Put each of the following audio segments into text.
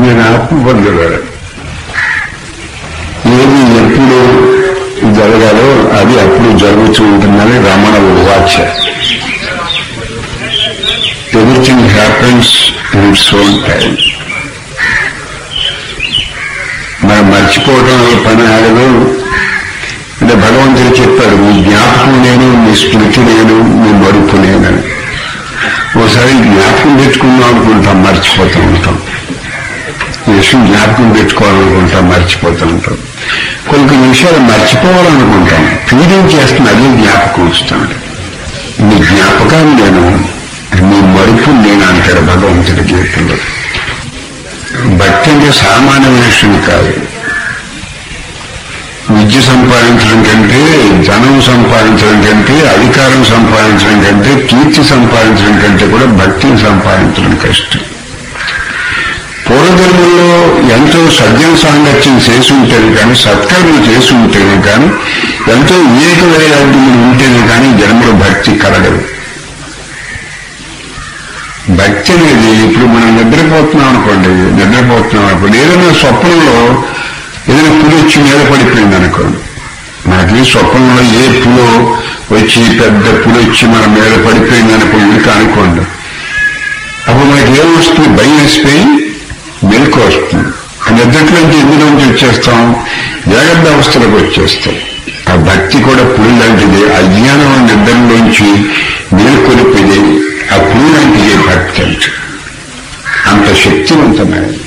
నేను ఆత్మ పొందగలరు ఏది ఎప్పుడు జరగాలో అది అప్పుడు జరుగుతూ ఉంటుందని రమణ వాచ్య everything happens in its own time మనం మర్చిపోవడం వల్ల పని ఆగదు అంటే భగవంతుడు చెప్పాడు నీ జ్ఞాపకం నేను నీ స్మృతి నేను నీ మరుపు నేనని ఒకసారి జ్ఞాపకం పెట్టుకుందాం అనుకుంటాం మర్చిపోతూ ఉంటాం ఈ విషయం జ్ఞాపకం పెట్టుకోవాలనుకుంటాం మర్చిపోతూ ఉంటాం కొన్ని కొన్ని విషయాలు మర్చిపోవాలనుకుంటాం ఫీలింగ్ చేస్తున్న అదే జ్ఞాపకం వస్తుంది నీ జ్ఞాపకాన్ని నేను నీ మరుపు నేను అంటాడు భగవంతుడి గీతలో భక్తి అంటే సామాన్యమైన విషయం కాదు విద్య సంపాదించడం కంటే ధనం సంపాదించడం కంటే అధికారం సంపాదించడం కంటే కీర్తి సంపాదించడం కంటే కూడా భక్తిని సంపాదించడం కష్టం పూర్వజన్మల్లో ఎంతో సజ్జన సాంగత్యం చేసి ఉంటేనే కానీ సత్కర్మ చేసి ఉంటేనే కానీ ఎంతో వివేక వైరాగ్యం ఉంటేనే కానీ జన్మలో భక్తి కలగదు భక్తి అనేది ఇప్పుడు మనం నిద్రపోతున్నాం అనుకోండి నిద్రపోతున్నాం అనుకోండి ఏదైనా స్వప్నంలో ఏదైనా పులి వచ్చి మీద పడిపోయింది అనుకోండి మనకి స్వప్నంలో ఏ పులో వచ్చి పెద్ద పులి వచ్చి మన మీద పడిపోయింది అనుకోండి ఇంకా అనుకోండి అప్పుడు మనకి ఏం వస్తుంది భయం వేసిపోయి మెలకు వస్తుంది ఆ నిద్రలోంచి ఎందులోంచి వచ్చేస్తాం జాగ్రత్త అవస్థలకు వచ్చేస్తాం ఆ భక్తి కూడా పులి లాంటిది అజ్ఞానం నిద్రలోంచి మేల్కొలిపేది ఆ పులి లాంటిది భక్తి అంటే అంత శక్తివంతమైనది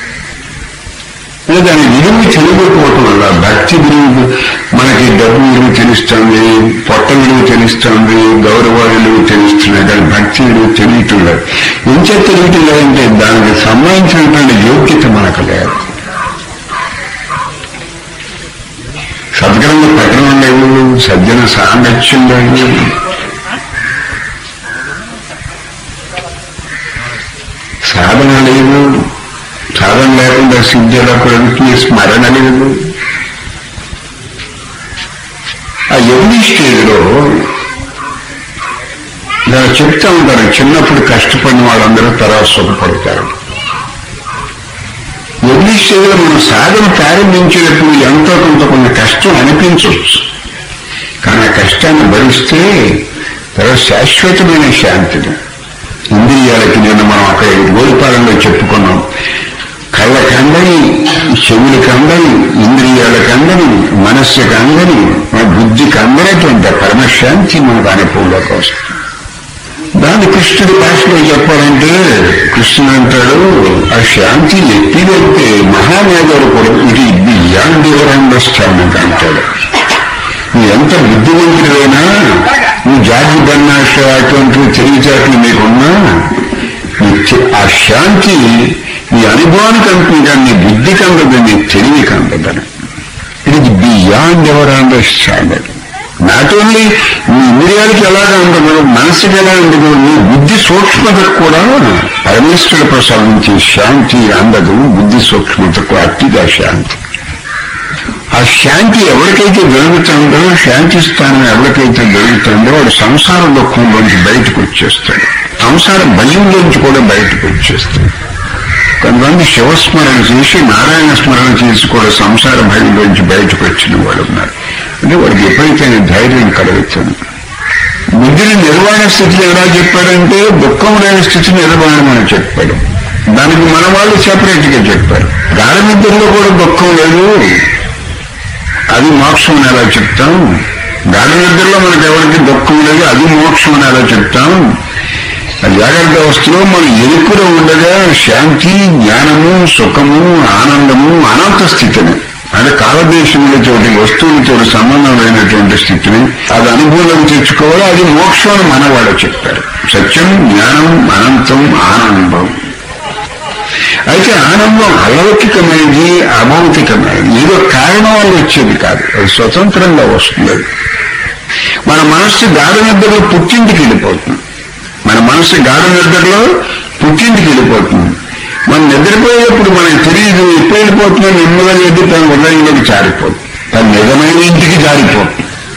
దాని విలువ తెలియకపోవటం వల్ల భక్తి విలువ మనకి డబ్బు విలువ తెలుస్తుంది పొట్ట విలువ తెలుస్తుంది గౌరవ విలువ తెలుస్తున్నాయి కానీ భక్తి విలువ తెలియటం లేదు ఇంకే తెలియటం లేదంటే దానికి సంబంధించినటువంటి యోగ్యత మనకు లేదు సద్గ్రంథ పఠనం లేవు సజ్జన సాంగత్యం లేదు సాధన లేదు సాధన లేకుండా సిద్ధులకు స్మరణ లేదు ఆ ఎవ్రీ స్టేజ్లో ఇలా చెప్తా ఉంటారు చిన్నప్పుడు కష్టపడిన వాళ్ళందరూ తర్వాత సుఖపడతారు ఎవ్రీ స్టేజ్లో మనం సాధన ప్రారంభించేటప్పుడు ఎంతో కొంత కొంత కష్టం అనిపించవచ్చు కానీ ఆ కష్టాన్ని భరిస్తే తర్వాత శాశ్వతమైన శాంతిని ఇంద్రియాలకి నేను మనం అక్కడ గోడిపాలెంలో చెప్పుకున్నాం కళ్ళకి అందని చెవులకి అందని ఇంద్రియాలకు అందని మనస్సుకి అందని మన బుద్ధికి అందనటువంటి పరమశాంతి మనకు అనుభవంలోకి వస్తుంది దాన్ని కృష్ణుడి భాషలో చెప్పాలంటే కృష్ణుడు అంటాడు ఆ శాంతి ఎత్తిదైతే మహామేధాలు కూడా ఇది బియాండ్ యువర్ అండర్స్టాండింగ్ అంటాడు నువ్వు ఎంత బుద్ధివంతుడైనా నువ్వు జాతి బన్నాష అటువంటి తెలివితేటలు మీకున్నా ఆ శాంతి నీ అనుభవానికి అంటుంది కానీ నీ బుద్ధికి అందదు నీ తెలివికి అందదని ఇది beyond ever understanding not only నీ ఇంద్రియాలకి ఎలాగ ఉండదు మనసుకి ఎలా ఉండదు నీ బుద్ధి సూక్ష్మతకు కూడా పరమేశ్వరుడు ప్రసాదించే శాంతి అందదు బుద్ధి సూక్ష్మతకు అట్టిగా శాంతి ఆ శాంతి ఎవరికైతే దొరుకుతుందో శాంతి స్థానం ఎవరికైతే దొరుకుతుందో వాడు సంసార దుఃఖంలోంచి బయటకు వచ్చేస్తాడు సంసార భయంలోంచి కూడా బయటకు వచ్చేస్తాడు కొంతమంది శివస్మరణ చేసి నారాయణ స్మరణ చేసి కూడా సంసార భయంలోంచి బయటకు వచ్చిన వాడు ఉన్నారు అంటే వాడికి ఎప్పుడైతే ధైర్యం కలుగుతుంది బుద్ధిని నిర్వాణ స్థితిలో ఎలా చెప్పాడంటే దుఃఖం లేని స్థితి నిర్వాణం అని చెప్పాడు దానికి మన వాళ్ళు సెపరేట్ గా చెప్పారు గాఢ నిద్రలో కూడా దుఃఖం లేదు అది మోక్షం అని ఎలా చెప్తాం గాఢ నిద్రలో మనకి ఎవరికి దుఃఖం లేదు అది మోక్షం అని ఎలా చెప్తాం జాగ్రత్త అవస్థలో మన ఎరుకులో ఉండగా శాంతి జ్ఞానము సుఖము ఆనందము అనంత స్థితిని అంటే కాలదేశములతోటి వస్తువులతో సంబంధం లేనటువంటి స్థితిని అది అనుభూతం తెచ్చుకోవాలి అది మోక్షం అని మనవాడు చెప్పారు సత్యం జ్ఞానం అనంతం ఆనందం అయితే ఆనందం అలౌకికమైనది అభౌతికమైనది ఏదో కారణం వల్ల వచ్చేది కాదు అది స్వతంత్రంగా వస్తుంది మన మనస్సు గాఢ నిద్రలో పుట్టింటికి వెళ్ళిపోతుంది మన మనసు గాఢ నిద్రలో పుట్టింటికి వెళ్ళిపోతుంది మనం నిద్రపోయేటప్పుడు మనకు తెలియదు ఎప్పుడు వెళ్ళిపోతుందో నెమ్మదిగా వెళ్ళి తన ఉదయంలోకి జారిపోతుంది తన నిజమైన ఇంటికి జారిపోతుంది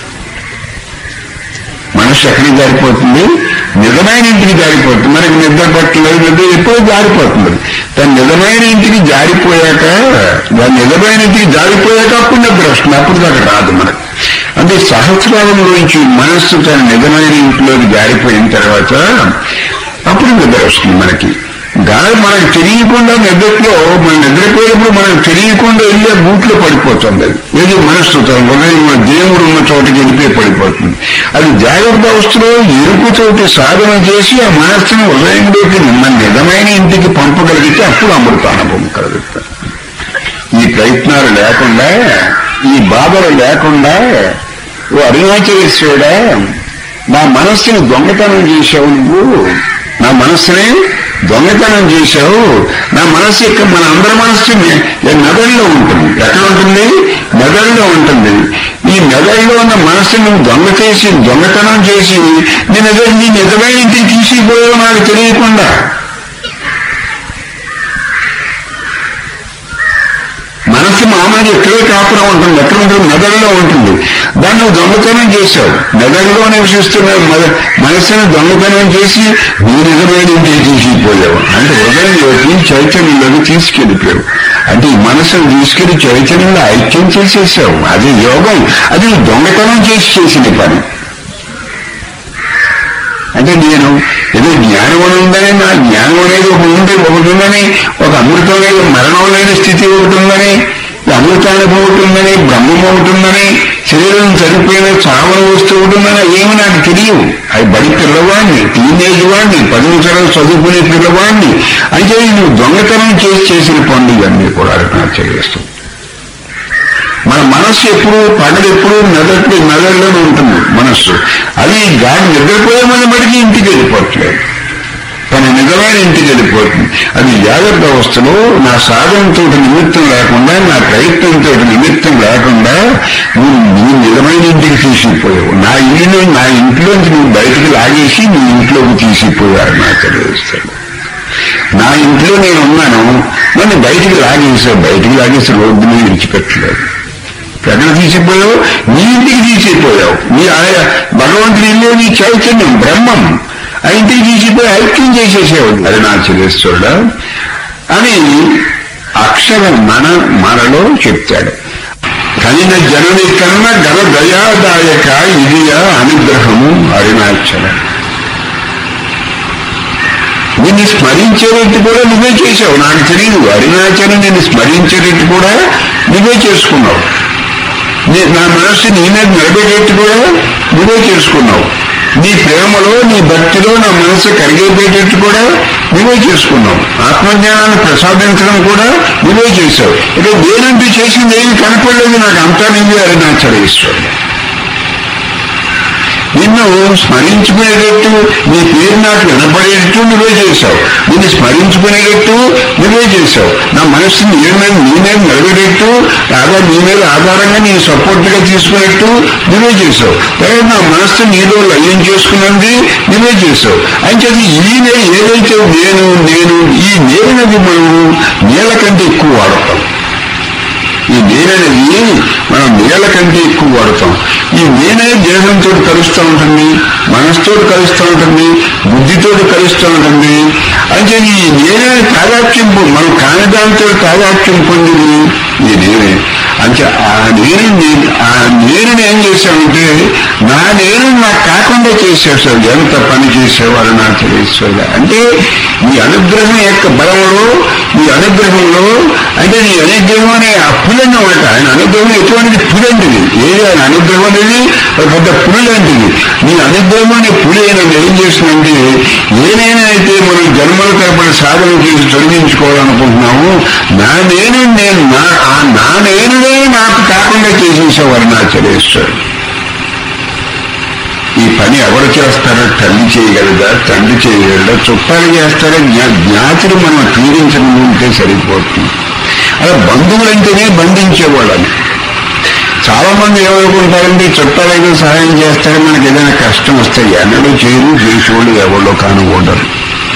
మనసు ఎక్కడికి జారిపోతుంది నిజమైన ఇంటికి జారిపోతుంది మనకి నిద్ర పట్టలేదు నిద్ర ఎప్పుడూ జారిపోతుంది తన నిజమైన ఇంటికి జారిపోయాక దాని నిజమైన ఇంటికి జారిపోయాక అప్పుడు నిద్ర వస్తుంది అప్పుడు దాకా రాదు మనకు అంటే సహస్రాలంలోంచి మనస్సు తన నిజమైన ఇంట్లోకి జారిపోయిన తర్వాత అప్పుడు నిద్ర వస్తుంది మనకి గాలి మనకు తెలియకుండా నిద్రలో మనం నిద్రపోయినప్పుడు మనకు తెలియకుండా వెళ్ళే బూట్లో పడిపోతుంది అది ఏది మనస్సు తన హృదయం మన దేవుడు ఉన్న చోటకి వెళ్ళిపోయి పడిపోతుంది అది జాగ్రత్త అవస్థలో ఎరుపు చోటి సాధన చేసి ఆ మనస్సును హృదయంలోకి మన నిజమైన ఇంటికి పంపగలిగితే అప్పుడు అమృతానుభవం కలుగుతుంది ఈ ప్రయత్నాలు లేకుండా ఈ బాధలు లేకుండా ఓ అరుణాచలేశ్వరుడా నా మనస్సుని దొంగతనం చేశావు నువ్వు నా మనస్సుని దొంగతనం చేశావు నా మనస్సు యొక్క మన అందరి మనస్సు మెదడులో ఉంటుంది ఎక్కడ ఉంటుంది మెదడులో ఉంటుంది ఈ మెదడులో ఉన్న మనస్సు నువ్వు దొంగ చేసి దొంగతనం చేసి నేను నీ నిజమైన ఇంటికి తీసుకుపోయావు నాకు తెలియకుండా మనసు మామూలుగా ఎక్కడే కాపురం ఉంటుంది ఎక్కడ ఉంటుంది మెదడులో ఉంటుంది దాన్ని నువ్వు దొంగతనం చేశావు మెదడులో నివసిస్తున్న మెద- మనస్సును దొంగతనం చేసి నీ నిజమైన ఇంటికి తీసుకుపోయావు అంటే హృదయంలోకి చైతన్యంలోకి తీసుకెళ్ళిపోయావు అంటే ఈ మనసును తీసుకెళ్లి చైతన్యంలో ఐక్యం చేసేసావు అది యోగం అది నువ్వు దొంగతనం చేసి చేసిన పని అంటే నేను ఏదో జ్ఞానం అని ఉందని నా జ్ఞానం అనేది ఒక ఉంది ఒకటి ఉందని ఒక అమృతం లేదు మరణం లేని స్థితి ఒకటి ఉందని ఈ అమృతానుభవం ఒకటి ఉందని బ్రహ్మం ఒకటి ఉందని శరీరం చనిపోయిన చావన వస్తువు ఒకటి ఉందని ఏమి నాకు తెలియవు అది బడి పిల్లవాడిని టీనేజ్ వాడిని పది నిమిషాలు చదువుకునే పిల్లవాడిని అంటే నువ్వు దొంగతనం చేసి చేసిన పనులు ఇవన్నీ కూడా నాకు చేస్తావు మన మనస్సు ఎప్పుడు పగలు ఎప్పుడు మెదడు మెదడులోనే ఉంటుంది మనస్సు అది గాలి నిద్రపోయే మన బడికి ఇంటికి వెళ్ళిపోవట్లేదు తన నిజమైన ఇంటికి వెళ్ళిపోతుంది అది జాగ్రత్త అవస్థలో నా సాధనతో నిమిత్తం లేకుండా నా ప్రయత్నంతో నిమిత్తం లేకుండా నువ్వు నీ నిజమైన ఇంటికి తీసుకుపోయావు నా ఇల్లు నా ఇంట్లోంచి నువ్వు బయటికి లాగేసి నీ ఇంట్లోకి తీసుకుపోయారు నాకు తెలియజేస్తాడు నా ఇంట్లో నేను ఉన్నాను నన్ను బయటికి లాగేసావు బయటికి లాగేసి రోడ్డు మీద విడిచిపెట్టలేదు ఎక్కడ తీసిపోయావు నీ ఇంటికి తీసిపోయావు నీ ఆయన భగవంతుడి ఇల్లు నీ చైతన్యం బ్రహ్మం ఆ ఇంటికి తీసిపోయి ఐక్యం చేసేసావు అది నా చెల్లిస్తుడా అని అక్షర మన మనలో చెప్తాడు కనిన జనని కన్నా గల దయాదాయక ఇదియా అనుగ్రహము అరుణాచలం నిన్ను స్మరించేటట్టు కూడా నువ్వే చేశావు నాకు తెలియదు అరుణాచలం నిన్ను స్మరించేటట్టు కూడా నువ్వే చేసుకున్నావు నీ- నా మనస్సు నీ మీద నిలబెట్టేట్టు కూడా నువ్వే చేసుకున్నావు నీ ప్రేమలో నీ భక్తిలో నా మనసు కరిగేటట్టు కూడా నువ్వే చేసుకున్నావు ఆత్మజ్ఞానాన్ని ప్రసాదించడం కూడా నువ్వే చేశావు ఇక నేనంటూ చేసింది ఏమి కనపడలేదు నాకు అంతా నువ్వే అరుణాచలేశ్వరుడు నిన్ను స్మరించుకునేటట్టు నీ పేరు నాకు వినపడేటట్టు నువ్వే చేశావు నిన్ను స్మరించుకునేటట్టు నువ్వే చేశావు నా మనస్సు నీ మీద నీ మీద నిలబడేట్టు ఆధార నీ మీద ఆధారంగా నేను సపోర్ట్ గా తీసుకునేట్టు నువ్వే చేశావు తర్వాత నా మనస్సు నీలో లయం చేసుకున్నది నువ్వే చేశావు అంటే ఈ నే ఏదైతే నేను నేను ఈ నేనది మనం నీళ్ళ కంటే ఎక్కువ వాడతాం ఈ నేననేది మనం నేల కంటే ఎక్కువ వాడతాం ఈ నేనే దేహంతో కలుస్తూ ఉంటుంది మనసుతో కలుస్తూ ఉంటుంది బుద్ధితో కలుస్తూ ఉంటుంది అంటే ఈ నేనే తాదాత్యం పొ- మనం కాని దాంతో తాదాత్యం పొందింది ఈ నేనే అంటే ఆ నేను నే- ఆ నేను ఏం చేశానంటే నా నేను నాకు కాకుండా చేసేసావు ఎంత పని చేసేవారు నాకు తెలియదు అంటే ఈ అనుగ్రహం యొక్క బలంలో ఈ అనుగ్రహంలో అంటే నీ అనుగ్రహం అనే ఆ పులన్నమాట ఆయన అనుగ్రహం ఎటువంటిది పులంటిది ఏది ఆయన అనుగ్రహం అనేది ఒక పెద్ద పులి లాంటిది నీ అనుగ్రహం అనే పులి అయినా ఏం చేస్తుందంటే ఏదైనా అయితే మనం జన్మల తరపున సాధన చేసి తొలగించుకోవాలనుకుంటున్నాము నా నేను నేను నా ఆ నా నేనునే నాకు కాకుండా చేసేసేవారు నా చలేశ్వరుడు ఈ పని ఎవరు చేస్తారో తల్లి చేయగలదా తండ్రి చేయగలదా చుట్టాలు చేస్తారా జ్ఞా జ్ఞాతులు మనం పీడించడం ఉంటే సరిపోతుంది అలా బంధువులంటేనే బంధించేవాళ్ళని చాలా మంది ఏమనుకుంటారంటే చుట్టాలైతే సహాయం చేస్తారు మనకి ఏదైనా కష్టం వస్తే ఎన్నడూ చేయరు చేసేవాళ్ళు ఎవరో కానుకుంటారు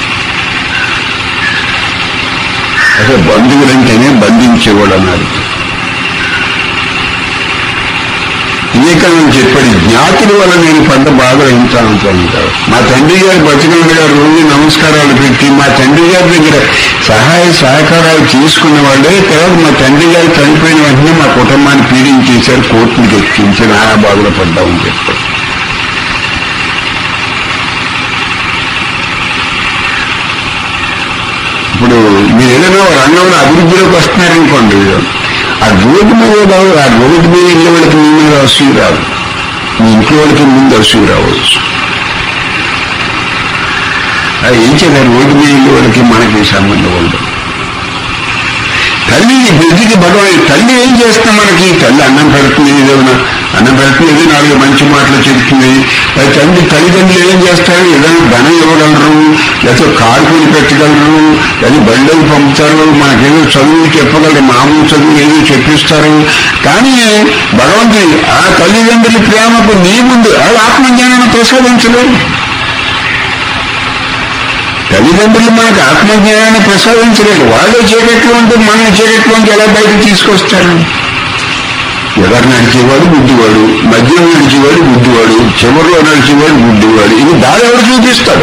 అసలు బంధువులంటేనే బంధించేవాళ్ళు అన్నారు వివేకానంద చెప్పాడు జ్ఞాతుల వల్ల నేను పడ్డ బాధలు ఎంత అంటారు మా తండ్రి గారు బతికండి గారు రోజు నమస్కారాలు పెట్టి మా తండ్రి గారి దగ్గర సహాయ సహకారాలు తీసుకున్న వాళ్ళే తర్వాత మా తండ్రి గారు చనిపోయిన వెంటనే మా కుటుంబాన్ని పీడించేశారు కోర్టునికి ఎక్కించి నానా బాధలు పడ్డామని చెప్పారు ఇప్పుడు మీరు ఏదైనా ఒక రంగంలో అభివృద్ధిలోకి వస్తున్నారనుకోండి ఆ రోడ్డు మీద రావు ఆ రోడ్డు మీద వెళ్ళే వాళ్ళకి మీ మీద అసూయ రాదు మీ ఇంట్లో వాళ్ళకి ముందు అసూయ రావచ్చు అది ఏం చేయాలి రోడ్డు మీద వెళ్ళే వాళ్ళకి మనకి సంబంధం ఉండదు తల్లి బుద్ధికి భగవాన్ తల్లి ఏం చేస్తాం మనకి తల్లి అన్నం పెడుతుంది ఏదైనా అన్నం పెడుతుంది ఏదో నాలుగు మంచి మాటలు చెప్తుంది అది తల్లి తల్లిదండ్రులు ఏం చేస్తారు ఏదైనా ధనం ఇవ్వగలరు లేకపోతే కారు కొని పెట్టగలరు లేదా బళ్ళకి పంపుతారు మనకేదో చదువు చెప్పగలరు మామూలు చదువు ఏదో చెప్పిస్తారు కానీ భగవంతుడి ఆ తల్లిదండ్రుల ప్రేమకు నీ ముందు వాళ్ళు ఆత్మజ్ఞానాన్ని ప్రసాదించలేరు తల్లిదండ్రులు మనకు ఆత్మజ్ఞానాన్ని ప్రసాదించలేదు వాళ్ళే చీకట్లో ఉంటే మన చీకట్లోంచి ఎలా బయటకు తీసుకొస్తారు ఎవరు నడిచేవాడు బుద్ధివాడు మధ్యలో నడిచేవాడు బుద్ధివాడు చివరిలో నడిచేవాడు బుద్ధివాడు ఇది దారి ఎవరు చూపిస్తాడు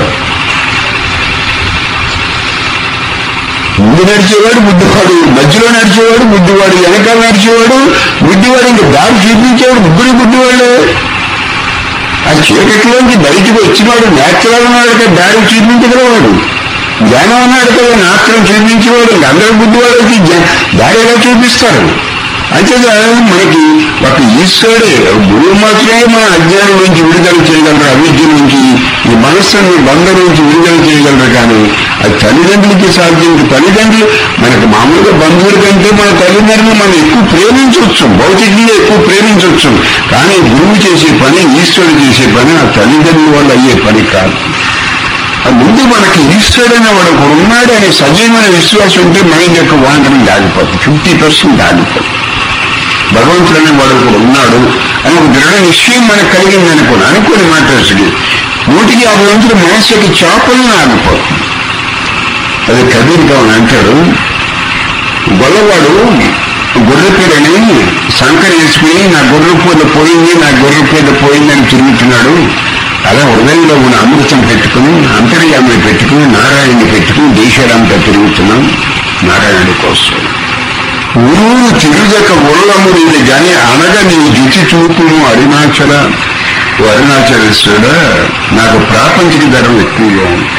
ముందు నడిచేవాడు బుద్ధివాడు మధ్యలో నడిచేవాడు బుద్ధివాడు వెనకాల నడిచేవాడు బుద్ధివాడు ఇంక దారి చూపించేవాడు ముగ్గురు బుద్ధివాళ్ళే ఆ చీకట్లోంచి బయటకు వచ్చినవాడు నేచురల్ ఉన్నాడు కదా దారి చూపించగలవాడు జ్ఞానం ఉన్నాడు కదా నాస్త్రం చూపించేవాడు అందరి బుద్ధివాడికి దారి ఎలా చూపిస్తారు అంతేగా మనకి ఒక ఈశ్వరుడే గురువు మాత్రమే మన అజ్ఞానం నుంచి విడుదల చేయగలరు అవిద్య నుంచి ఈ మనస్సుని బంధం నుంచి విడుదల చేయగలరు కానీ అది తల్లిదండ్రులకి సాధ్యం తల్లిదండ్రులు మనకు మామూలుగా బంధువుల కంటే మన తల్లిదండ్రులు మనం ఎక్కువ ప్రేమించవచ్చు భౌతికంగా ఎక్కువ ప్రేమించవచ్చు కానీ గురువు చేసే పని ఈశ్వరుడు చేసే పని ఆ తల్లిదండ్రుల వల్ల అయ్యే పని కాదు ఆ ముందు మనకి ఈశ్వరుడైన వాడు ఒకడు ఉన్నాడు అనే సజీవమైన విశ్వాసం ఉంటే మైండ్ యొక్క వాంకడం దాగిపోతుంది ఫిఫ్టీ పర్సెంట్ దాగిపోతుంది భగవంతుడు అనే వాడు ఒకడు ఉన్నాడు అని ఒక దృఢ నిశ్చయం మనకు కలిగింది అనుకోండి అనుకోని మాట్లాడుతుంది నూటికి యాభై వంతులు మనసు యొక్క చేపలను ఆగిపోతుంది అది కబీర్ గౌన్ అంటాడు గొల్లవాడు గొర్రె పేరని సంకర వేసుకుని నా గొర్రె పూల పోయింది నా గొర్రె పూల పోయిందని తిరుగుతున్నాడు అలా హృదయంలో ఉన్న అమృతం పెట్టుకుని అంతర్యామిని పెట్టుకుని నారాయణని పెట్టుకుని దేశాలంతా తిరుగుతున్నాం నారాయణుడి కోసం ఊరూరు తిరుగక ఉల్లముడిది గాని అనగా నీ రుచి చూపును అరుణాచల ఓ అరుణాచలేశ్వరుడా నాకు ప్రాపంచిక ధరం ఎక్కువగా ఉంది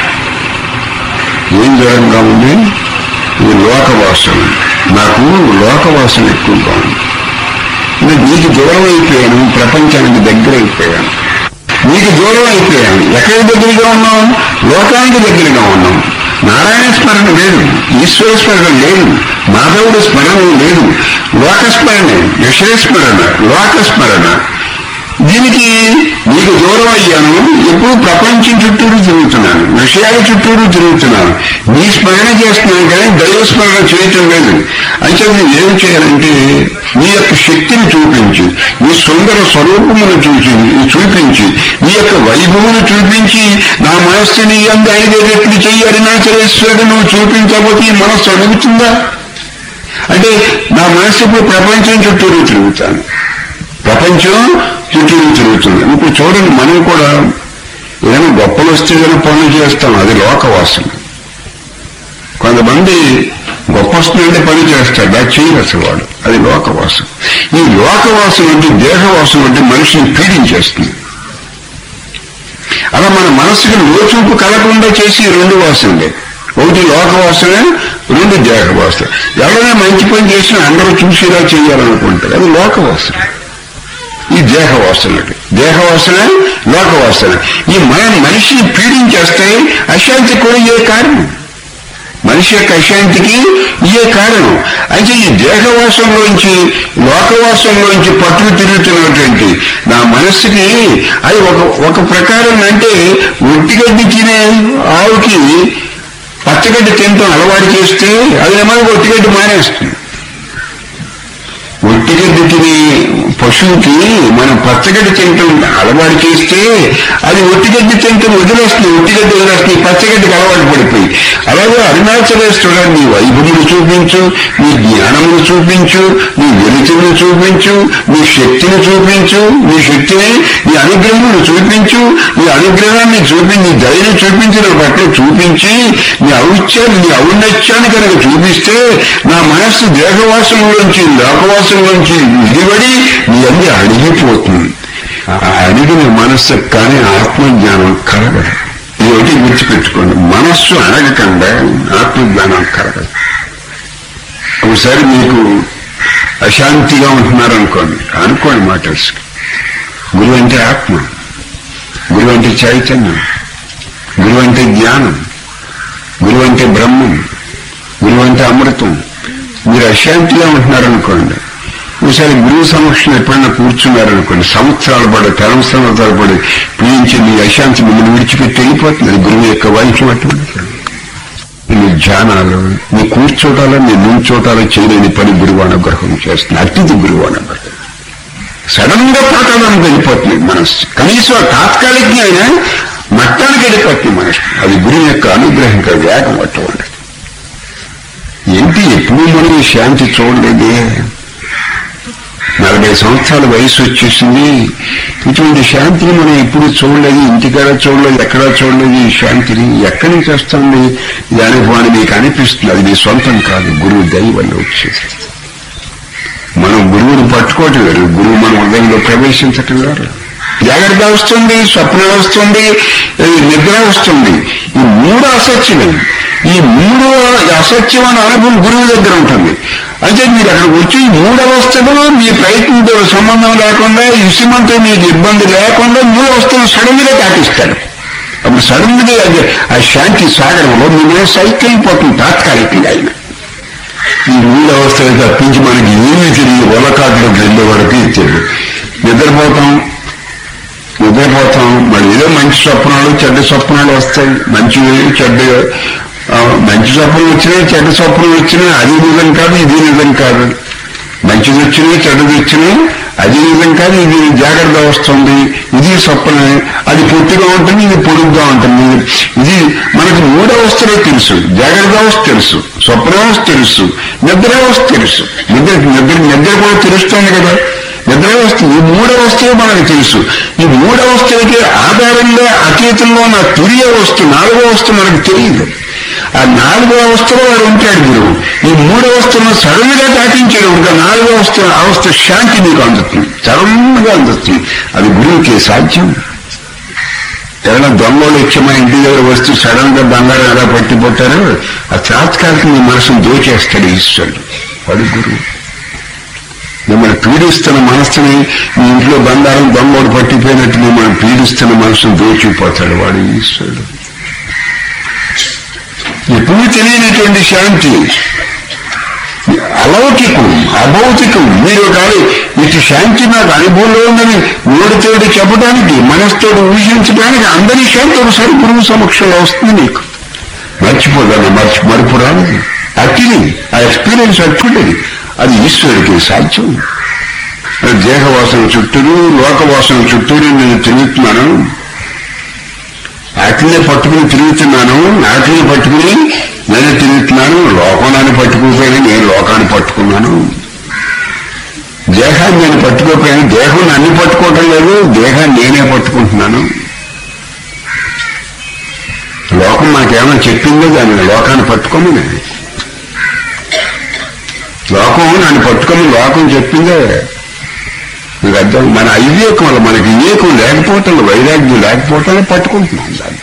ఏం ధరంగా ఉంది ఇది లోకవాసన నాకు లోకవాసన ఎక్కువగా ఉంది నేను నీకు దూరం అయిపోయాను ప్రపంచానికి దగ్గర అయిపోయాను నీకు దూరం అయిపోయాను ఎక్కడికి దగ్గరగా ఉన్నాం లోకానికి దగ్గరగా ఉన్నాం నారాయణ స్మరణ లేదు ఈశ్వర స్మరణ లేదు మాధవుడి స్మరణ లేదు లోకస్మరణ విషయస్మరణ లోకస్మరణ దీనికి నీకు దూరం అయ్యాను ఎప్పుడు ప్రపంచం చుట్టూరు తిరుగుతున్నాను విషయాల చుట్టూరు తిరుగుతున్నాను నీ స్మరణ చేస్తున్నాను కానీ దైవ స్మరణ చేయటం లేదు అయితే నువ్వు ఏం చేయాలంటే నీ యొక్క శక్తిని చూపించి నీ సుందర స్వరూపమును చూసి చూపించి నీ యొక్క వైభవమును చూపించి నా మనస్సుని అంద ఐదేటట్లు చెయ్యి అరుణాచలేశ్వరుడు నువ్వు చూపించకపోతే ఈ మనస్సు అడుగుతుందా అంటే నా మనస్సు ఇప్పుడు ప్రపంచం చుట్టూరు తిరుగుతాను ప్రపంచం చుట్టూరు తిరుగుతుంది ఇప్పుడు చూడండి మనం కూడా ఏదైనా గొప్పలు వస్తే ఏదైనా పనులు చేస్తాం అది లోకవాసన కొంతమంది గొప్ప వస్తుందంటే పని చేస్తాడు అది చేయరు అసలు వాడు అది లోకవాసన ఈ లోకవాసన అంటే దేహవాసన అంటే మనిషిని పీడించేస్తుంది అలా మన మనసుకి లోచూపు కలగకుండా చేసి ఈ రెండు వాసనలే ఒకటి లోకవాసన రెండు దేహవాసన ఎవరైనా మంచి పని చేసినా అందరూ చూసేలా చేయాలనుకుంటారు అది లోకవాసన ఈ దేహవాసనకి దేహవాసన లోకవాసన ఈ మన మనిషిని పీడించేస్తాయి అశాంతి కూడా ఏ కారణం మనిషి యొక్క అశాంతికి ఇయే కారణం అయితే ఈ దేహవాసంలోంచి లోకవాసంలోంచి పట్టుకు తిరుగుతున్నటువంటి నా మనస్సుకి అది ఒక ఒక ప్రకారం అంటే ఒట్టిగడ్డి తినే ఆవుకి పచ్చగడ్డి తినటం అలవాటు చేస్తే అది ఏమో ఒట్టిగడ్డి మానేస్తుంది ఒట్టిగడ్డి తిని పశువుకి మనం పచ్చగడ్డి తింటాం అలవాటు చేస్తే అది ఒట్టిగడ్డి తింటే వదిలేస్తుంది ఒట్టిగడ్డి వదిలేస్తుంది పచ్చగడ్డికి అలవాటు పడిపోయి అలాగే అరుణాచలేశ్వరుడు నీ వైభవమును చూపించు నీ జ్ఞానమును చూపించు నీ వెలుతురును చూపించు నీ శక్తిని చూపించు నీ శక్తిని నీ అనుగ్రహమును చూపించు నీ అనుగ్రహాన్ని చూపి నీ దయను చూపించిన పట్ల చూపించి నీ ఔత్యాన్ని నీ ఔన్నత్యాన్ని కనుక చూపిస్తే నా మనస్సు దేహవాసంలోంచి లోకవాసంలోంచి విడిపడి నీ అన్ని అడిగిపోతుంది ఆ అడిగిన మనస్సు కానీ ఆత్మజ్ఞానం కలగదు ఇది ఒకటి గుర్తుపెట్టుకోండి మనస్సు అడగకుండా ఆత్మజ్ఞానం కలగదు ఒకసారి మీకు అశాంతిగా ఉంటున్నారు అనుకోండి అనుకోండి మాటల్స్ గురువు అంటే ఆత్మ గురువు అంటే చైతన్యం గురువు అంటే జ్ఞానం గురువు అంటే బ్రహ్మం గురువు అంటే అమృతం మీరు అశాంతిగా ఉంటున్నారనుకోండి ఒకసారి గురువు సమక్షం ఎప్పుడైనా కూర్చున్నారనుకోండి సంవత్సరాల పడి తరం సంవత్సరాలు పడి పీడించి మీ అశాంతి మిమ్మల్ని విడిచిపెట్టి వెళ్ళిపోతుంది అది గురువు యొక్క వైద్యం అటువంటి నీ ధ్యానాలు నీ కూర్చోటాలు నీ నుంచోటాలు చేయలేని పని గురువు అనుగ్రహం చేస్తుంది అతిథి గురువు అనుగ్రహం సడన్ గా పాతాళానికి వెళ్ళిపోతుంది మనస్సు కనీసం తాత్కాలికంగా అయినా మట్టానికి వెళ్ళిపోతుంది మనసు అది గురువు యొక్క అనుగ్రహం యొక్క వేగం అటువంటి ఏంటి ఎప్పుడు మనం ఈ శాంతి చూడలేదే నలభై సంవత్సరాల వయసు వచ్చేసింది ఇటువంటి శాంతిని మనం ఎప్పుడు చూడలేదు ఇంటికాడ చూడలేదు ఎక్కడా చూడలేదు ఈ శాంతిని ఎక్కడి నుంచి వస్తుంది ఈ అనుభవాన్ని మీకు అనిపిస్తుంది అది మీ సొంతం కాదు గురువు దయ వల్ల వచ్చేది మనం గురువుని పట్టుకోవటం లేదు గురువు మన హృదయంలో ప్రవేశించటం లేదు జాగ్రత్త వస్తుంది స్వప్నం వస్తుంది ఈ నిద్ర వస్తుంది ఈ మూడు అసత్యమే ఈ మూడు అసత్యమైన అనుభవం గురువు దగ్గర ఉంటుంది అంటే మీరు అక్కడికి వచ్చి ఈ మూడు అవస్థలు మీ ప్రయత్నంతో సంబంధం లేకుండా ఇసుమంతో మీకు ఇబ్బంది లేకుండా మూడు అవస్థలు సడన్ గా దాటిస్తాడు అప్పుడు సడన్ గా అది ఆ శాంతి సాగరంలో మీరు సైకిల్ అయిపోతుంది తాత్కాలికంగా ఆయన ఈ మూడు అవస్థలు తప్పించి మనకి ఏమీ తెలియదు ఒలకాట్లోకి వెళ్ళే వరకు తెలియదు నిద్రపోతాం నిద్రపోతాం మరి ఏదో మంచి స్వప్నాలు చెడ్డ స్వప్నాలు వస్తాయి మంచి చెడ్డ ఆ, మంచి స్వప్నం వచ్చినాయి చెడ్డ స్వప్నం వచ్చినాయి అది నిజం కాదు ఇది నిజం కాదు మంచిది వచ్చినాయి చెడ్డది వచ్చినాయి అది నిజం కాదు ఇది జాగ్రత్త వస్తుంది ఇది స్వప్నమే అది పొట్టిగా ఉంటుంది ఇది పొడుగ్గా ఉంటుంది ఇది మనకు మూడవస్థలే తెలుసు జాగ్రత్త అవస్థ తెలుసు స్వప్నావస్థ తెలుసు నిద్రావస్థ తెలుసు నిద్ర నిద్ర నిద్ర కూడా తెలుస్తుంది కదా నిద్రావస్థ ఈ మూడవస్థలే మనకు తెలుసు ఈ మూడవస్థలకి ఆధారంగా అతీతంలో ఉన్న తురియ వస్తు నాలుగో వస్తు మనకు తెలియదు ఆ నాలుగో అవస్థలో వాడు ఉంటాడు గురువు ఈ మూడో అవస్థను సడన్ గా దాటించాడు ఇంకా నాలుగో అవస్థ అవస్థ శాంతి మీకు అందుతుంది సడన్ గా అందుతుంది అది గురువుకి సాధ్యం ఎవరైనా దొంగలు వచ్చి మా ఇంటి దగ్గర వస్తూ సడన్ గా బంగారం ఎలా పట్టిపోతారో ఆ తాత్కాలిక మీ మనసును దోచేస్తాడు ఈశ్వరుడు వాడు గురువు మిమ్మల్ని పీడిస్తున్న మనస్సుని మీ ఇంట్లో బంగారం దొంగోడు పట్టిపోయినట్టు మిమ్మల్ని పీడిస్తున్న మనసును దోచిపోతాడు వాడు ఈశ్వరుడు ఎప్పుడు తెలియనటువంటి శాంతి అలౌకికం అభౌతికం మీరు కాదు ఇటు శాంతి నాకు అనుభవంలో ఉందని నోడితోటి చెప్పడానికి మనసుతోటి ఊహించడానికి అందరి శాంతి ఒకసారి గురువు సమక్షంలో వస్తుంది నీకు మర్చిపోదాను మర్చి మరుపు రానిది అట్టిది ఆ ఎక్స్పీరియన్స్ అట్టిది అది ఈశ్వరుడికి సాధ్యం అది దేహవాసన చుట్టూరు లోకవాసన చుట్టూరు నేను తిరుగుతున్నాను ఆటినే పట్టుకుని తిరుగుతున్నాను ఆటిని పట్టుకుని నేను తిరుగుతున్నాను లోకాన్ని పట్టుకోకపోయినా నేను లోకాన్ని పట్టుకున్నాను దేహాన్ని నేను పట్టుకోకపోయినా దేహం నన్ను పట్టుకోవటం లేదు దేహాన్ని నేనే పట్టుకుంటున్నాను లోకం మాకేమైనా చెప్పిందో దాన్ని లోకాన్ని పట్టుకోమని లోకం నన్ను పట్టుకోమని లోకం చెప్పిందే మీకు అర్థం మన అవివేకం వల్ల మనకి వివేకం లేకపోవటం వైరాగ్యం లేకపోవటం పట్టుకుంటున్నాం దాన్ని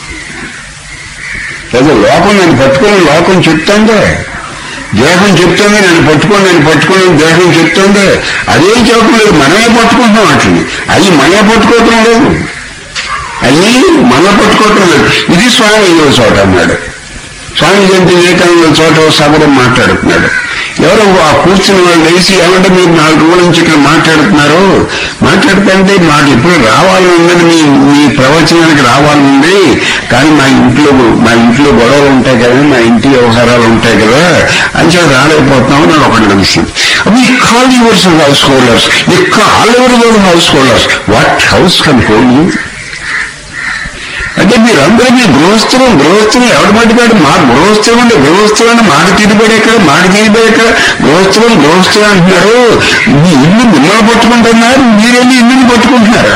లేదా లోకం నేను పట్టుకుని లోకం చెప్తుందే దేహం చెప్తుంది నేను పట్టుకొని నేను పట్టుకుని దేహం చెప్తుంది అదేం చెప్పడం లేదు మనమే పట్టుకుంటున్నాం వాటిని అవి మనమే పట్టుకోవటం లేదు అవి మన పట్టుకోవటం లేదు ఇది స్వామి ఏదో చోట అన్నాడు స్వామి జయంతి వివేకానంద చోట సభలో మాట్లాడుతున్నాడు ఎవరో ఆ కూర్చుని వాళ్ళు లేచి ఏమంటే మీరు నాలుగు రోజుల నుంచి ఇక్కడ మాట్లాడుతున్నారు మాట్లాడుతుంటే మాకు ఎప్పుడు రావాలని ఉందని మీ మీ ప్రవచనానికి రావాలని ఉంది కానీ మా ఇంట్లో మా ఇంట్లో గొడవలు ఉంటాయి కదా మా ఇంటి వ్యవహారాలు ఉంటాయి కదా అని చెప్పి రాలేకపోతున్నాం అని ఒకటి తెలిసింది మీ కాల్ యువర్స్ హౌస్ హోల్డర్స్ మీ కాల్ ఎవరి house holders what house can hold you అంటే మీరందరూ మీ గృహస్థులు గృహస్థులు ఎవరి మట్టుకాడు మా గృహస్థులు అంటే గృహస్థులు అంటే మాట తీరిపోయి ఎక్కడ మాట తీరిపోయి ఎక్కడ గృహస్థులు గృహస్థులు అంటున్నారు మీ ఇల్లు మిమ్మల్ని పట్టుకుంటున్నారు మీరెళ్ళి ఇల్లుని పట్టుకుంటున్నారా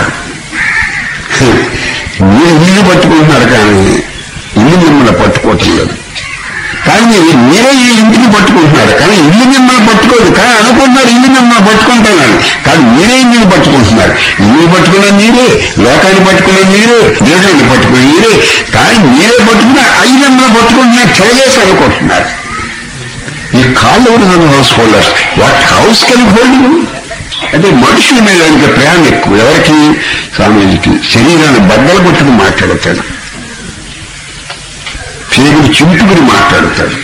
మీరు ఇల్లు పట్టుకుంటున్నారు కానీ ఇల్లు మిమ్మల్ని పట్టుకోవటం లేదు కానీ మీరే ఈ ఇంటిని పట్టుకుంటున్నారు కానీ ఇల్లు మిమ్మల్ని పట్టుకోదు కానీ అనుకుంటున్నారు ఇల్లు మిమ్మల్ని పట్టుకుంటున్నారు కానీ మీరే ఇల్లుని పట్టుకుంటున్నారు ఇల్లు పట్టుకున్న మీరే లోకాన్ని పట్టుకున్న మీరే దేశాన్ని పట్టుకున్న మీరే కానీ మీరే పట్టుకున్న అవి మిమ్మల్ని పట్టుకుంటున్నారు ట్రైలేసి అనుకుంటున్నారు ఈ కాళ్ళు ఎవరు house holders what house can hold అంటే మనుషుల మీద ఇంకా ప్రేమ ఎక్కువ ఎవరికి స్వామీజీకి శరీరాన్ని బద్దలు కొట్టుకుని మాట్లాడతాడు చీకటి చింపుకుని మాట్లాడతాడు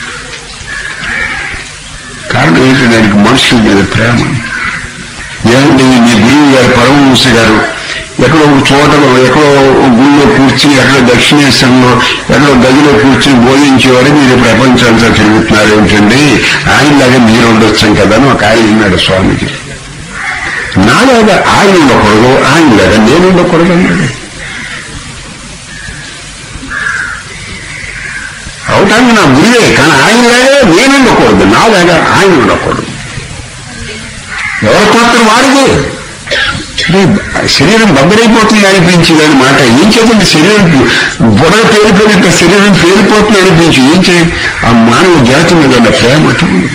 కారణం ఏంటి దానికి మనుషుల మీద ప్రేమ ఏమంటే మీ గురువు గారు పరమహంస గారు ఎక్కడో ఒక చోటలో ఎక్కడో ఒక గుడిలో కూర్చుని ఎక్కడో దక్షిణేశ్వరంలో ఎక్కడో గదిలో కూర్చుని బోధించేవాడు మీరు ప్రపంచంతో తిరుగుతున్నారు ఏంటండి ఆయనలాగా మీరు ఉండొచ్చాం కదా అని ఒక ఆయన ఉన్నాడు స్వామికి నాలాగా ఆయన ఉండకూడదు ఆయనలాగా నేను ఉండకూడదు అన్నాడు అవటానికి నా గురువే కానీ ఆయనలాగా నేను ఉండకూడదు నాలాగా ఆయన ఉండకూడదు ఎవరి పాత్ర వాడిదే అంటే శరీరం బద్దరైపోతుంది అనిపించింది అనమాట ఏం చేద్దండి శరీరం బుడగ పేరుపోయినట్టు శరీరం పేరిపోతుంది అనిపించి ఏం చేయ ఆ మానవ జాతి మీద ఉన్న ప్రేమ అటువంటి.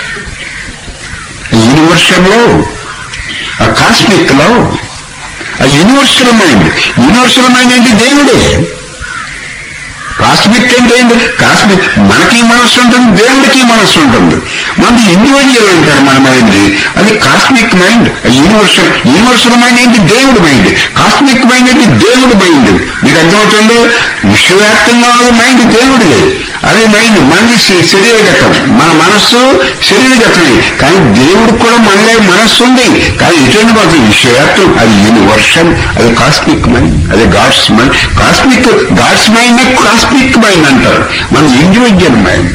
ఈ యూనివర్సల్లో ఆ కాస్మిక్ లో ఆ యూనివర్సల్ మైండ్ యూనివర్సల్ మైండ్ అంటే దేవుడే కాస్మిక్ అంటే ఏంటి కాస్మిక్ మనకి మనస్సు ఉంటుంది దేవుడికి మనస్సు ఉంటుంది మనది ఇండివిజువల్ అంటారు మన మైండ్ అది cosmic mind universal universal mind ఏంటి దేవుడి మైండ్ కాస్మిక్ మైండ్ ఏంటి దేవుడి మైండ్ మీకు అర్థమవుతుందో విశ్వవ్యాప్తంగా ఉన్న మైండ్ దేవుడిదే అదే మైండ్ మనది శ- శరీరగతం మన మనస్సు శరీరగతమే కానీ దేవుడికి కూడా మనలే మనస్సు ఉంది కానీ ఎటువంటి మాత్రం విశ్వవ్యాప్తం అది యూనివర్సల్ అది కాస్మిక్ మైండ్ అది God's mind cosmic God's mind cosmic mind అంటారు మన ఇండివిజువల్ మైండ్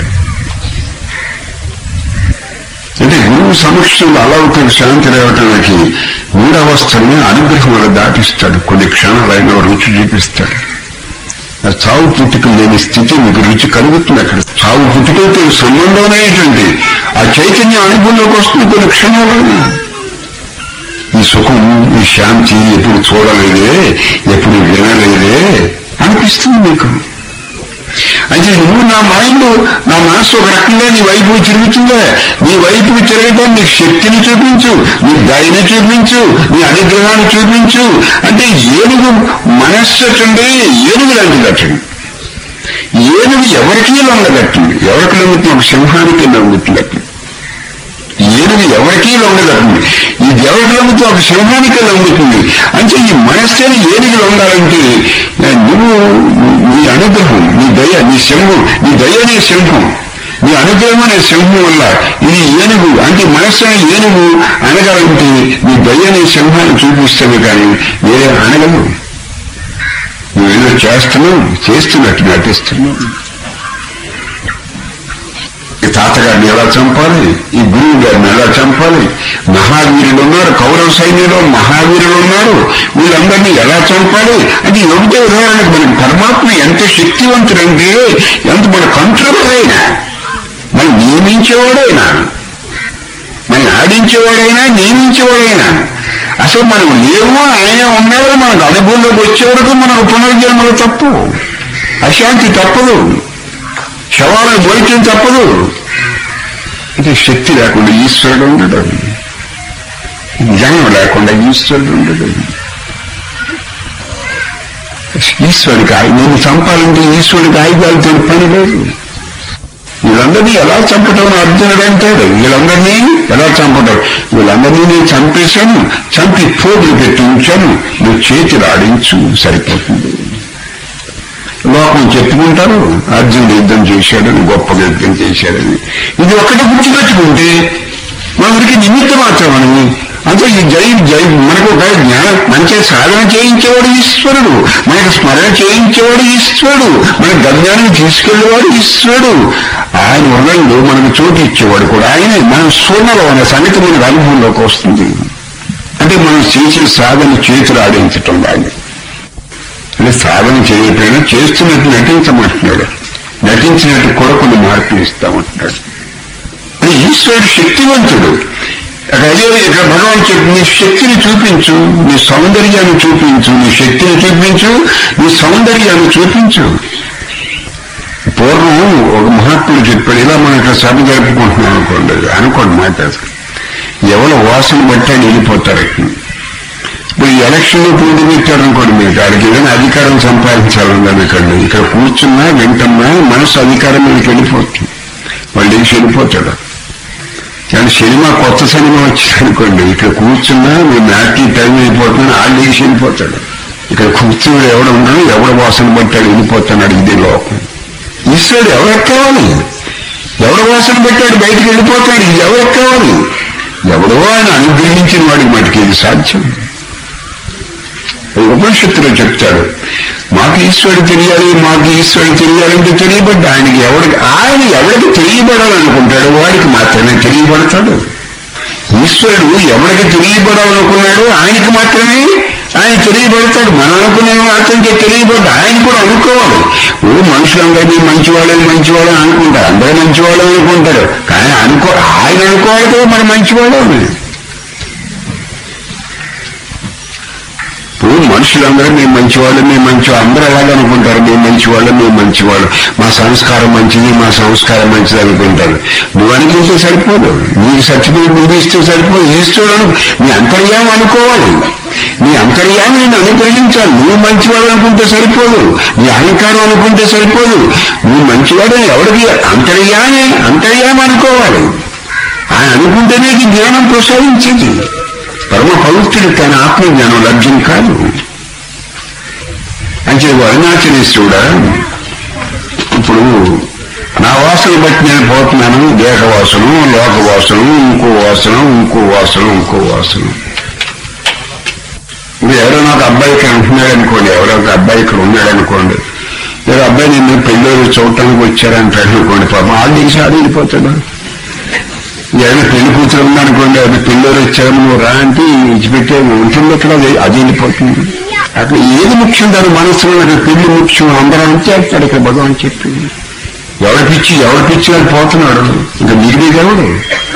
అంటే గురువు సమక్షంలో అలౌకిక శాంతి రేవటానికి మూడవస్థల్ని అనుగ్రహం వల్ల దాటిస్తాడు కొన్ని క్షణాలైన రుచి చూపిస్తాడు ఆ చావు పుట్టుక లేని స్థితి మీకు రుచి కలుగుతుంది అక్కడ చావు పుట్టుకతో సంబంధం అనేటువంటి ఆ చైతన్యం అనుభవంలోకి వస్తుంది కొన్ని క్షణాలైనా ఈ సుఖం ఈ శాంతి ఎప్పుడు చూడలేదే ఎప్పుడు వినలేదే అనిపిస్తుంది మీకు అయితే నువ్వు నా మైండ్ నా మనస్సు ఒక రకంగా నీ వైపు తిరుగుతుందా నీ వైపుకి తిరగడం నీ శక్తిని చూపించు నీ దయని చూపించు నీ అనుగ్రహాన్ని చూపించు అంటే ఏనుగు మనస్సు అటండి ఏనుగు లాంటిది అటండి ఏనుగు ఎవరికీ లొంగదట్టింది ఎవరికి లొంగుతుంది ఒక సింహానికి లొంగుతుంది అట్లా ఏనుగు ఎవరికీ లొంగదట్టింది ఇది ఎవరికి లొంగుతుంది ఒక సింహానికి లొంగుతుంది అంటే ఈ మనస్సుని ఏనుగు లొంగాలంటే ఆ, నువ్వు నీ అనుగ్రహం నీ దయ నీ సింహం నీ దయ అనే సింహం నీ అనుగ్రహం అనే సింహం వల్ల ఇది ఏనుగు అంటే మనస్సు అనే ఏనుగు అనగాలంటే నీ దయ అనే సింహాన్ని చూపిస్తుంది కానీ వేరే అనగలు నువ్వేదో చేస్తున్నావు చేస్తున్నట్టు నటిస్తున్నావు ఈ తాతగారిని ఎలా చంపాలి ఈ గురువు గారిని ఎలా చంపాలి మహావీరులు ఉన్నారు కౌరవ సైన్యంలో మహావీరులు ఉన్నారు వీళ్ళందరినీ ఎలా చంపాలి అది ఒకటే ఉదాహరణకు మనకి పరమాత్మ ఎంత శక్తివంతుడంటే ఎంత మన కంట్రోల్ అయినా మనం నియమించేవాడైనా మనం ఆడించేవాడైనా నియమించేవాడైనా అసలు మనం లేవు ఆయన ఉన్నాడు మనకు అనుభవంలోకి వచ్చే వరకు మనకు పునర్జన్మలు తప్పు అశాంతి తప్పదు శవాలను మోయటం తప్పదు అంటే శక్తి లేకుండా ఈశ్వరుడు ఉండడు జ్ఞానం లేకుండా ఈశ్వరుడు ఉండడు ఈశ్వరుడికి ఆయ- నేను చంపాలంటే ఈశ్వరుడికి ఆయుధాలతో పని లేదు వీళ్ళందరినీ ఎలా చంపటం అని అర్జునుడు అంటాడు వీళ్ళందరినీ ఎలా చంపటం వీళ్ళందరినీ నేను చంపేశాను చంపి పోగులు పెట్టి ఉంచాను నువ్వు చేతులు ఆడించు సరిపోతుంది లోకం చెప్పుకుంటారు అర్జునుడు యుద్ధం చేశాడని గొప్ప యుద్ధం చేశాడని ఇది ఒక్కటి గుర్తుపెట్టుకుంటే మనకి నిమిత్త మాత్రమని అంటే ఈ జై జై మనకు ఒక జ్ఞానం మంచి సాధన చేయించేవాడు ఈశ్వరుడు మనకు స్మరణ చేయించేవాడు ఈశ్వరుడు మన గమ్యాన్ని తీసుకెళ్లేవాడు ఈశ్వరుడు ఆయన వరంలో మనకు చోటు ఇచ్చేవాడు కూడా ఆయనే మనం సోమలో అనే సంగతి మనకు అనుభవంలోకి వస్తుంది అంటే మనం చేసిన సాధన చేతులు ఆడించటం దాన్ని అంటే సాధన చేయకపోయినా చేస్తున్నట్టు నటించమంటున్నాడు నటించినట్టు కూడా కొన్ని మార్పులు ఇస్తామంటున్నాడు అంటే ఈశ్వరుడు శక్తివంతుడు అక్కడ అదే ఇక్కడ భగవాన్ చెప్పి నీ శక్తిని చూపించు నీ సౌందర్యాన్ని చూపించు నీ శక్తిని చూపించు నీ సౌందర్యాన్ని చూపించు పూర్వం ఒక మహాత్ముడు చెప్పాడు ఇలా మనం ఇక్కడ సభ జరుపుకుంటున్నాం అనుకోండి అనుకోండి మాట ఎవరు వాసన బట్టి ఆయన వెళ్ళిపోతారు ఇప్పుడు ఈ ఎలక్షన్ లో పోటీ పెట్టారు అనుకోండి మీరు దానికి ఏదైనా అధికారం సంపాదించాలని అనుకోండి ఇక్కడ కూర్చున్నా వింటున్నా మనసు అధికారం మీదకి వెళ్ళిపోతుంది వాళ్ళు లేచి వెళ్ళిపోతాడు కానీ సినిమా కొత్త సినిమా వచ్చింది అనుకోండి ఇక్కడ కూర్చున్నా మీ నాటి టైం అయిపోతున్నా ఆ లేచి వెళ్ళిపోతాడు ఇక్కడ కూర్చున్నాడు ఎవడు ఉన్నాడు ఎవడ వాసన పట్టాడు వెళ్ళిపోతున్నాడు ఇదే లోకం ఈశ్వరుడు ఎవరికి కావాలి ఎవడ వాసన పెట్టాడు బయటికి వెళ్ళిపోతాడు ఇది ఎవరికి కావాలి ఎవడో ఆయన అనుగ్రహించిన వాడికి మటుకు ఇది సాధ్యం ఉపనిషత్తులో చెప్తాడు మాకు ఈశ్వరుడు తెలియాలి మాకు ఈశ్వరుడు తెలియాలంటే తెలియబడ్డా ఆయనకి ఎవడికి ఆయన ఎవరికి తెలియబడాలనుకుంటాడు వాడికి మాత్రమే తెలియబడతాడు ఈశ్వరుడు ఎవరికి తెలియబడాలనుకున్నాడో ఆయనకి మాత్రమే ఆయన తెలియబడతాడు మనం అనుకునే మాత్రంకే తెలియబడ్డా ఆయన కూడా అనుకోవాలి ఓ మనుషులందరినీ మంచివాళ్ళని మంచివాళ్ళని అనుకుంటారు అందరూ మంచివాళ్ళని అనుకుంటారు కానీ అనుకో ఆయన అనుకోవాలి కదా మరి మంచివాళ్ళని ఇప్పుడు మనుషులందరూ మేము మంచివాళ్ళు మేము మంచి అందరూ అలాగే అనుకుంటారు మేము మంచివాళ్ళు మేము మంచివాళ్ళు మా సంస్కారం మంచిది మా సంస్కారం మంచిది అనుకుంటారు నువ్వు అనుకుంటే సరిపోదు నీకు సర్టిఫికేట్ నువ్వు ఇస్తే సరిపోదు ఈశ్వరుడు నీ అంతర్యామి అనుకోవాలి నీ అంతర్యామి నేను అనుగ్రహించాలి నువ్వు మంచివాడు అనుకుంటే సరిపోదు నీ అహంకారం అనుకుంటే సరిపోదు నువ్వు మంచివాడు ఎవరికి అంతర్యామి అంతర్యామి అనుకోవాలి ఆయన అనుకుంటే నీకు జ్ఞానం ప్రసాదించింది పరమ పవిత్రుడు తన ఆత్మజ్ఞానం లభ్యం కాదు అంటే అరుణాచలేశ్వరుడా ఇప్పుడు నా వాసన బట్టి నేను పోతున్నాను దేహవాసనం లోకవాసనం ఇంకో వాసనం ఇంకో వాసనం ఇంకో వాసనం ఇప్పుడు ఎవరో నాకు అబ్బాయి ఇక్కడ ఉంటున్నాడు అనుకోండి ఎవరో ఒక అబ్బాయి ఇక్కడ ఉన్నాడు అనుకోండి ఏదో అబ్బాయి నిన్ను పెళ్ళి చూడటానికి వచ్చారంటాడు అనుకోండి పాపం ఆడికి ఆడి వెళ్ళిపోతాడు ఏదైనా పెళ్లి కూతురు ఉందనుకోండి అది పిల్లలు వచ్చారు నువ్వు రా అంటే ఇచ్చిపెట్టే ఉంటుంది అక్కడ అది అది వెళ్ళిపోతుంది అక్కడ ఏది ముఖ్యం దాని మనసులో అక్కడ పెళ్లి ముఖ్యం అందరం అంతే అంటాడు ఇక్కడ భగవాన్ చెప్పింది ఎవరి పిచ్చి ఎవరి పిచ్చి అని పోతున్నాడు ఇంకా మిగిలి ఎవడు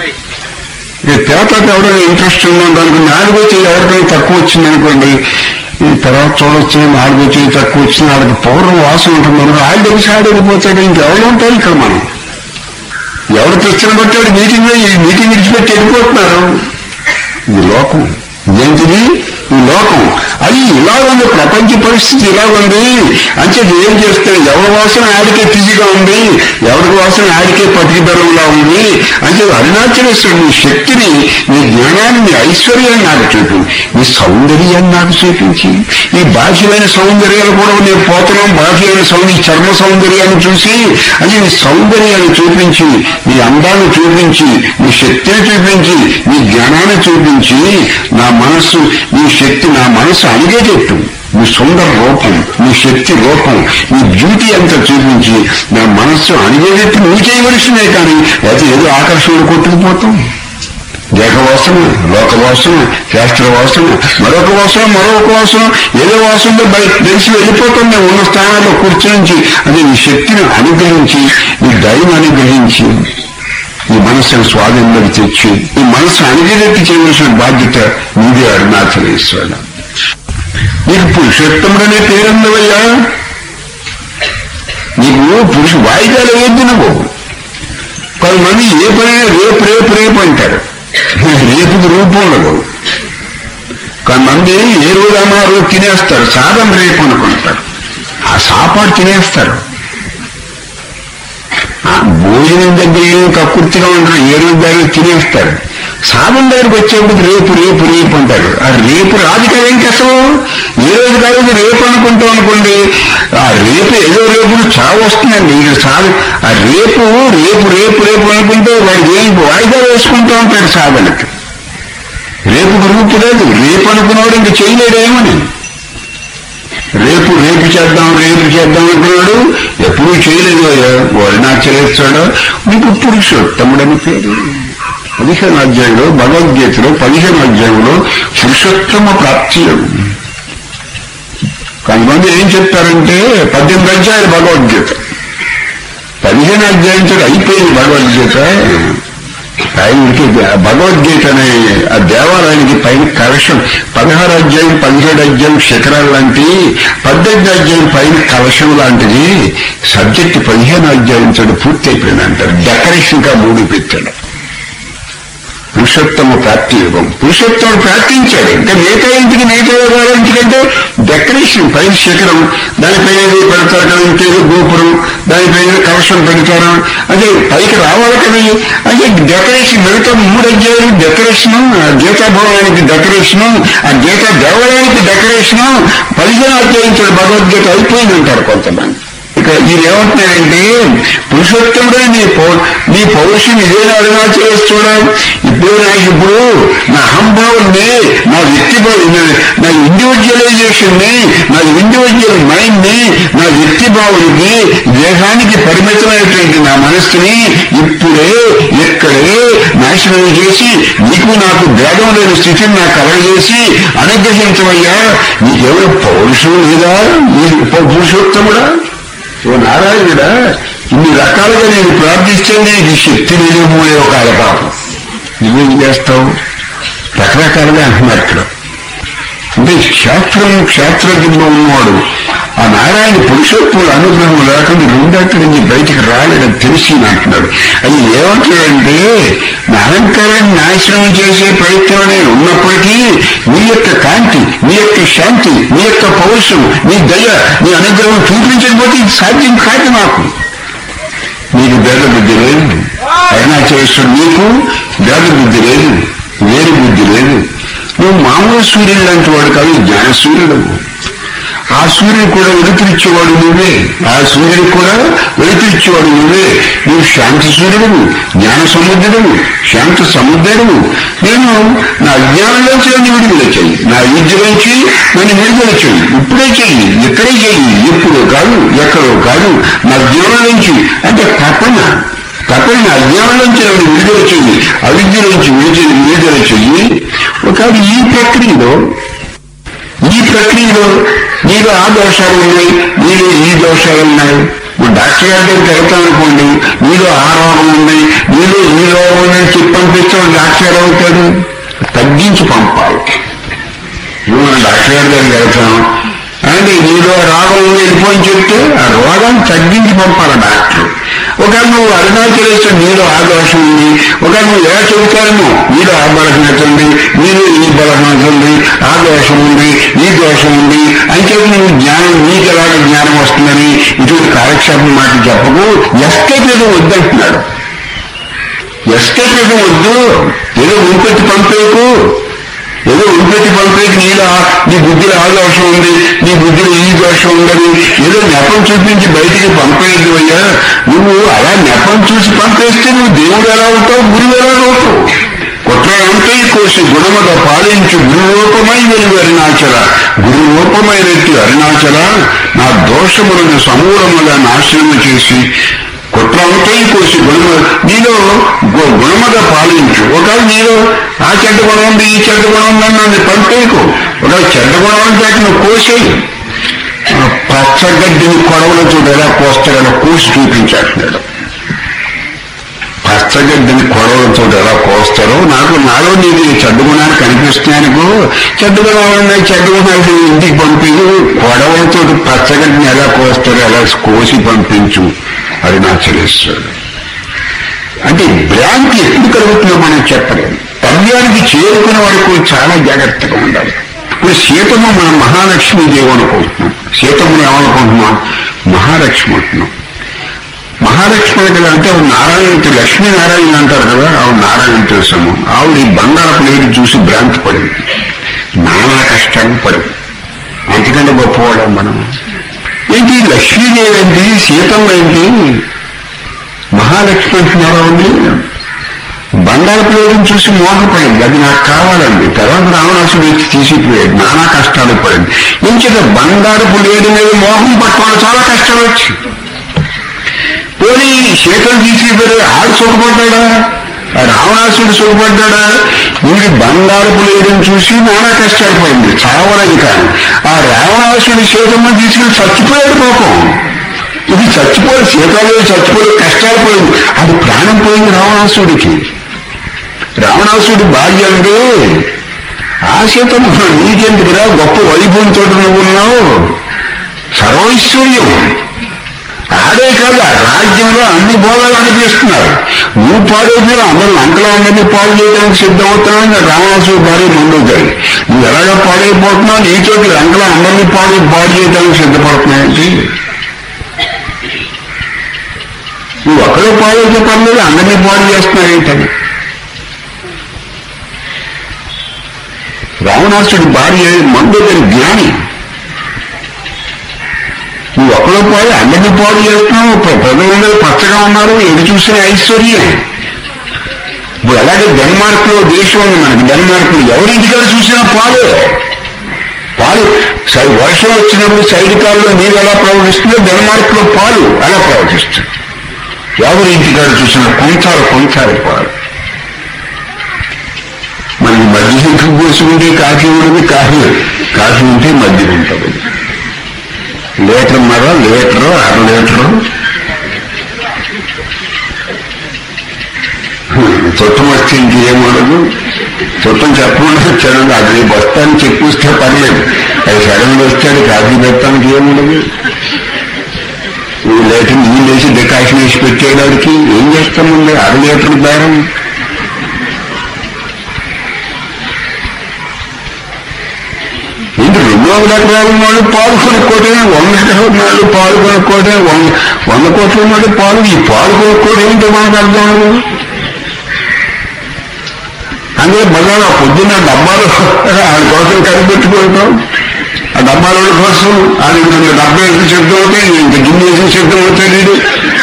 ఇక తేతకు ఎవడో ఇంట్రెస్ట్ ఉందనుకోండి నాలుగు వచ్చి ఎవరికైనా తక్కువ వచ్చింది అనుకోండి ఈ తర్వాత చూడొచ్చు నాలుగు వచ్చి తక్కువ వచ్చింది వాళ్ళకి పౌరం వాసన ఉంటుంది అనుకో ఆడి తెలిసి ఆడి వెళ్ళిపోతాడు ఇంకెవరు ఉంటారు ఇక్కడ మనం ఎవరు తెచ్చిన బట్టాడు మీటింగ్ లో ఈ మీటింగ్ విడిచిపెట్టి వెళ్ళిపోతున్నారు ఇది లోకం ఏంటిది ఈ లోకం అది ఇలా ఉంది ప్రపంచ పరిస్థితి ఇలా ఉంది అంటే ఏం చేస్తాడు ఎవరి వాసన ఆడికే ఫిజిగా ఉంది ఎవరి వాసన ఆడికే పతికిబరంలా ఉంది అంటే అరుణాచలేశ్వరుడు నీ శక్తిని నీ జ్ఞానాన్ని నీ ఐశ్వర్యాన్ని నాకు చూపించి నీ సౌందర్యాన్ని నాకు చూపించి ఈ బాహ్యమైన సౌందర్యాలు కూడా నేను పోతున్నాం బాహ్యమైన సౌందర్య చర్మ సౌందర్యాన్ని చూసి అది నీ సౌందర్యాన్ని చూపించి నీ అందాన్ని చూపించి నీ శక్తిని చూపించి నీ జ్ఞానాన్ని చూపించి నా మనస్సు నీ శక్తి నా మనస్సు అడిగేటట్టు నీ సుందర రూపం నీ శక్తి రూపం నీ బ్యూటీ అంతా చూపించి నా మనస్సు అడిగేటట్టు నువ్వు చేయవలసిందే కానీ అయితే ఏదో ఆకర్షణ కొట్టుకుపోతాం దేహవాసన లోకవాసన శాస్త్ర వాసన మరొక వాసన మరొక వాసన ఏదో వాసనలో బయట తెలిసి వెళ్ళిపోతాం మేము ఉన్న స్థానాల్లో కూర్చొని అది నీ శక్తిని అనుగ్రహించి నీ దయను అనుగ్రహించి ఈ మనస్సును స్వాధీనంలోకి తెచ్చి ఈ మనస్సు అణిగేటట్టు చేయవలసిన బాధ్యత నీదే అరుణాచలేశ్వర నీకు పురుషోత్తముడనే పేరుందవయ్యా నీకు పురుష వాయిదాలు వేద్దు నువ్వు కొంతమంది ఏ పనైనా రేపు రేపు రేపు అంటారు రేపుకి రూపం ఉండదు కొంతమంది ఏ రోజు అన్నా ఆ రోజు తినేస్తారు సాధన రేపు అనుకుంటారు ఆ సాపాటు తినేస్తారు ఆ భోజనం దగ్గర ఏం కక్కుర్తిగా ఉంటారు ఏ రోజు దాన్ని తినేస్తారు సాధన దగ్గరికి వచ్చేప్పుడు రేపు రేపు రేపు అంటారు ఆ రేపు రాదు కదా ఇంక అసలు ఏ రోజు కాదు రేపు అనుకుంటాం అనుకోండి ఆ రేపు ఏదో రేపు చావు వస్తుందండి ఇక సాధ ఆ రేపు రేపు రేపు రేపు అనుకుంటే వాడికి ఏం వాయిదా వేసుకుంటూ ఉంటాడు సాధనకి రేపు గ్రూపు లేదు రేపు అనుకున్నవాడు ఇంక చేయలేడేమని రేపు రేపు చేద్దాం రేపు చేద్దాం అంటున్నాడు ఎప్పుడూ చేయలేదు వాడు నాకు చేస్తాడు నీకు పురుషోత్తముడని పేరు పదిహేను అధ్యాయంలో భగవద్గీతలో పదిహేను అధ్యాయంలో పురుషోత్తమ ప్రాప్తి కొంతమంది ఏం చెప్తారంటే పద్దెనిమిది అధ్యాయులు భగవద్గీత పదిహేను అధ్యాయం చోట అయిపోయింది భగవద్గీత ఆయనకి భగవద్గీత అనే ఆ దేవాలయానికి పైన కలశం పదహారు అధ్యాయం పదిహేడు అధ్యాయం శిఖరాలు లాంటి పద్దెనిమిది అధ్యాయం పైన కలశం లాంటిది సబ్జెక్ట్ పదిహేను అధ్యాయం చోట పూర్తి అయిపోయింది అంటారు డెకరేషన్ గా మూడు పెట్టాడు పురుషోత్తమ ప్రాప్తి యుగం పురుషోత్తముడు ప్రార్థించాడు ఇంకా మిగతా ఇంటికి మిగతా వ్యవహారం ఇంటికంటే డెకరేషన్ పైన శిఖరం దానిపైన ఏదో పెడతారు కదా ఇంకేదో గోపురం దానిపైన కలశం పెడతారు అదే పైకి రావాలి కదా అదే డెకరేషన్ మిగతా మూడు అధ్యాయులు డెకరేషన్ ఆ గీతా భవనానికి డెకరేషన్ ఆ గీతా దేవాలయానికి డెకరేషన్ పదిహేను అధ్యాయించాడు భగవద్గీత అయిపోయింది అంటారు కొంతమంది ఇక ఈయన ఏమంటున్నాడంటే పురుషోత్తముడే నీ పౌ నీ పౌరుషం ఇదేనా అరుణాచలేస్తున్నా ఇప్పుడు నాకు ఇప్పుడు నా అహంభావాన్ని నా వ్యక్తిభావం నా ఇండివిజువలైజేషన్ ని నా ఇండివిజువల్ మైండ్ ని నా వ్యక్తిభావానికి దేహానికి పరిమితమైనటువంటి నా మనస్సుని ఇప్పుడే ఇక్కడే నాశనం చేసి నీకు నాకు భేదం లేని స్థితిని నాకు కలగజేసి అనుగ్రహించవయ్యా నీకేమైనా పౌరుషం లేదా నీ పురుషోత్తముడా ఓ నారాయణుడా ఇన్ని రకాలుగా నేను ప్రార్థిస్తే నీకు శక్తి లేదేమోనే ఒక పాపం నువ్వేం చేస్తావు రకరకాలుగా అంటున్నారు ఇక్కడ అంటే క్షేత్రం క్షేత్రజ్ఞంలో ఉన్నవాడు ఆ నారాయణ పురుషోత్తుల అనుగ్రహం లేకుండా రెండక్కడి నుంచి బయటికి రాలేదని తెలిసి అంటున్నాడు అది ఏమంటున్నాడంటే నా అలంకారాన్ని నాశనం చేసే ప్రయత్నం నేను ఉన్నప్పటికీ నీ యొక్క కాంతి నీ యొక్క శాంతి నీ యొక్క పౌరుషం నీ దయ నీ అనుగ్రహం చూపించకపోతే ఇది సాధ్యం కాదు నాకు నీకు భేద బుద్ధి లేదు అరుణాచలేశ్వరుడు నీకు భేద బుద్ధి లేదు వేరు బుద్ధి లేదు నువ్వు మామూలు సూర్యుడు లాంటి వాడు కాదు జ్ఞాన సూర్యుడు ఆ సూర్యుడు కూడా వెలుతురిచ్చేవాడు నువ్వే ఆ సూర్యుడు కూడా వెలుతురిచ్చేవాడు నువ్వే నువ్వు శాంతి సూర్యుడు జ్ఞాన సముద్రుడు శాంత సముద్రుడు నేను నా అజ్ఞానంలోంచి నన్ను విడుదల చెయ్యి నా విద్యలోంచి నన్ను విడుదల చెయ్యి ఇప్పుడే చెయ్యి ఇక్కడే చెయ్యి ఎప్పుడో కాదు ఎక్కడో కాదు నా జ్ఞానంలోంచి అంటే తపన తప్పని నా అజ్ఞానంలోంచి నన్ను విడుదల చెయ్యి అవిద్యలోంచి విడుదల విడుదల చెయ్యి ఒకవేళ ఈ ప్రక్రియలో ఈ ప్రక్రియలో నీలో ఆ దోషాలు ఉన్నాయి నీలో ఈ దోషాలు ఉన్నాయి ఇప్పుడు డాక్టర్ గారి దగ్గరికి వెళ్తాం అనుకోండి నీలో ఆ రోగం ఉంది నీలో ఈ రోగం ఉందని చెప్పి పంపిస్తాడు డాక్టర్ గారు అవుతాడు తగ్గించి పంపాలి నువ్వు మన డాక్టర్ గారి దగ్గరికి వెళ్తాం అంటే నీలో రోగం ఉంది వెళ్ళిపోయి చెప్తే ఆ రోగాన్ని తగ్గించి పంపాలి డాక్టర్ ఒకవేళ నువ్వు అరుణాచలేశ్వరు నీలో ఆ దోషం ఉంది ఒకవేళ నువ్వు ఎలా చెబుతారేమో నీలో ఆ బలహీనత ఉంది నీలో ఈ బలహీనత ఉంది ఆ దోషం ఉంది ఈ దోషం ఉంది అని చెప్పి నువ్వు జ్ఞానం నీకు ఎలాగ జ్ఞానం వస్తుందని ఇటువంటి కాలక్షేపం మాట చెప్పకు ఎస్కేపిజం వద్దంటున్నాడు ఎస్కేపిజం వద్దు ఏదో ఉంపెట్టి పంపేకు ఏదో ఉంపెట్టి పంపేకి నీలో నీ బుద్ధిలో ఆ దోషం ఉంది నీ బుద్ధిలో ఈ దోషం ఉందని ఏదో నెపం చూపించి బయటికి పంపేయద్దు అయ్యా నువ్వు అలా నెపం చూసి పంపేస్తే నువ్వు దేవుడు ఎలా ఉంటావు గురువు ఎలా అవుతావు కుట్రంటే కోసి గుణముల పాలించు గురురూపమై వెలుగు అరుణాచల గురురూపమైనట్టు అరుణాచల నా దోషములను సమూలముగా నాశనము చేసి కుట్రంటే కోసి గుణము నీలో గు- గుణముగా పాలించు ఒకవేళ నీలో ఆ చెడ్డ గుణం ఉంది ఈ చెడ్డ గుణం ఉందని నన్ను పంపేకు ఒకవేళ చెడ్డ గుణం అంటే నువ్వు కోసేయి ఆ పచ్చగడ్డిని కొడవలతో ఎలా కోస్తాడో కోసి చూపించాడు పచ్చగడ్డిని కొడవలతో ఎలా కోస్తారో నాకు నాలో నీకు ఈ చెడ్డ గుణాలు కనిపిస్తున్నాయనుకో చెడ్డ గుణాలు ఉన్నాయి చెడ్డ గుణాలు ఇంటికి పంపించు కొడవలతో పచ్చగడ్డిని ఎలా కోస్తారో ఎలా కోసి పంపించు అరుణాచలేశ్వరుడు అంటే భ్రాంతి ఎప్పుడు కలుగుతుందో మనం చెప్పలేము పద్యానికి చేరుకున్న వరకు చాలా జాగ్రత్తగా ఉండాలి ఇప్పుడు సీతమ్మ మనం మహాలక్ష్మి దేవి అనుకుంటున్నాం సీతమ్మని ఏమనుకుంటున్నాం మహాలక్ష్మి అంటున్నాం మహాలక్ష్మి కదా అంటే ఆవిడ నారాయణ లక్ష్మీనారాయణ అంటారు కదా ఆవిడ నారాయణ తెలుసాము ఆవిడ ఈ బంగారపు లేడి చూసి భ్రాంతి పడింది నానా కష్టాన్ని పడింది అంతకంటే గొప్పవాళ్ళం మనం ఏంటి లక్ష్మీదేవి ఏంటి సీతమ్మ ఏంటి మహాలక్ష్మి అంటున్నారా ఉంది బంగారపు లేడిని చూసి మోహపడింది అది నాకు కావాలండి తర్వాత రావణాసుడు వచ్చి తీసిపోయాడు నానా కష్టాలు పడింది ఇంకేత బంగారపు లేడి మీద మోహం పట్టుకోవడం చాలా కష్టాలు వచ్చి పోనీ శీతలు తీసుకుపోయి ఆడు సుఖపడ్డా ఆ రావణాసుడు సుఖపడ్డా వీడి బంగారపు లేడిని చూసి నానా కష్టాలు పడింది చావలేదు కానీ ఆ రావణాసుడు సీతమ్మ తీసుకుని చచ్చిపోయాడు పాపం ఇది చచ్చిపోయి సీతాదేవి చచ్చిపోయి కష్టాలు పోయింది అది ప్రాణం పోయింది రావణాసుడికి రావణాసుడి భార్య అంటే ఆ సీతమ్మ నీకెందుకురా గొప్ప వైభవంతో నువ్వు ఉన్నావు సర్వైశ్వర్యం ఆడే కాదు ఆ రాజ్యంలో అన్ని భోగాలు అనిపిస్తున్నారు నువ్వు పాడైపోయినా అందరూ లంకలో అందరినీ పాడు చేయడానికి సిద్ధమవుతున్నావు రావణాసుడు భార్య ముందుతాయి నువ్వు ఎలాగ పాడైపోతున్నావు నీతోటి లంకలో అందరినీ పాడు పాడు చేయడానికి సిద్ధపడుతున్నాయంటే నువ్వు ఒక్కడే పాడైతే పర్లేదు అందరినీ పాడు చేస్తున్నావు ఏంటని రావణాసుడి భార్య మందుగని జ్ఞాని నువ్వు ఒక్కడో పాడు అందరినీ పాడు చేస్తున్నావు ప్రజలందరూ పచ్చగా ఉన్నారు ఎటు చూసిన ఐశ్వర్యం ఇప్పుడు అలాగే డెన్మార్క్ లో దేశం ఉంది మనకి డెన్మార్క్ లో ఎవరింటికాడ చూసినా పాలు పాలు సై- వర్షం వచ్చినప్పుడు సైడ్ కాలంలో నీరు ఎలా ప్రవహిస్తుందో డెన్మార్క్ లో పాలు అలా ప్రవహిస్తుంది ఎవరి ఇంటికాడ చూసినా కొంచారు కొంచారు పాలు మనకి మధ్య సింకు పోసుకుంటే కాఫీ ఉండదు కాఫీ కాఫీ ఉంటే మధ్య ఉంటుంది లీటర్ మర లీటరు అర లీటరు చుట్టం వస్తే ఇంకేముండదు చుట్టం చెప్పకుండా వచ్చాడు అది రేపు వస్తాను చెప్పిస్తే పర్లేదు అది సడన్గా వస్తాడు కాఫీ పెడతానికి ఏముండదు ఈ లీటర్ నీళ్ళు వేసి డికాషన్ వేసి పెట్టేయడానికి ఏం చేస్తామండి అర లీటర్ బేరం ఇంటి రెండు వందల ఎకరాలు ఉన్నాడు పాలు కొనుక్కోవటమే వంద ఎకరాలు ఉన్నాడు పాలు కొనుక్కోవటమే వంద వంద కోట్లు ఉన్నాడు పాలు ఈ పాలు కొనుక్కోవడం ఏంటో మనకు అర్థం అవ్వదు. అందుకే బజార్ ఆ పొద్దున్న డబ్బాలు ఆయన కోసం కనిపెట్టుకుంటాం ఆ డబ్బాల కోసం ఆయన డబ్బా వేసిన శబ్దం అవుతాయి ఇంక గిన్నె వేసిన శబ్దం అవుతాయి వీడు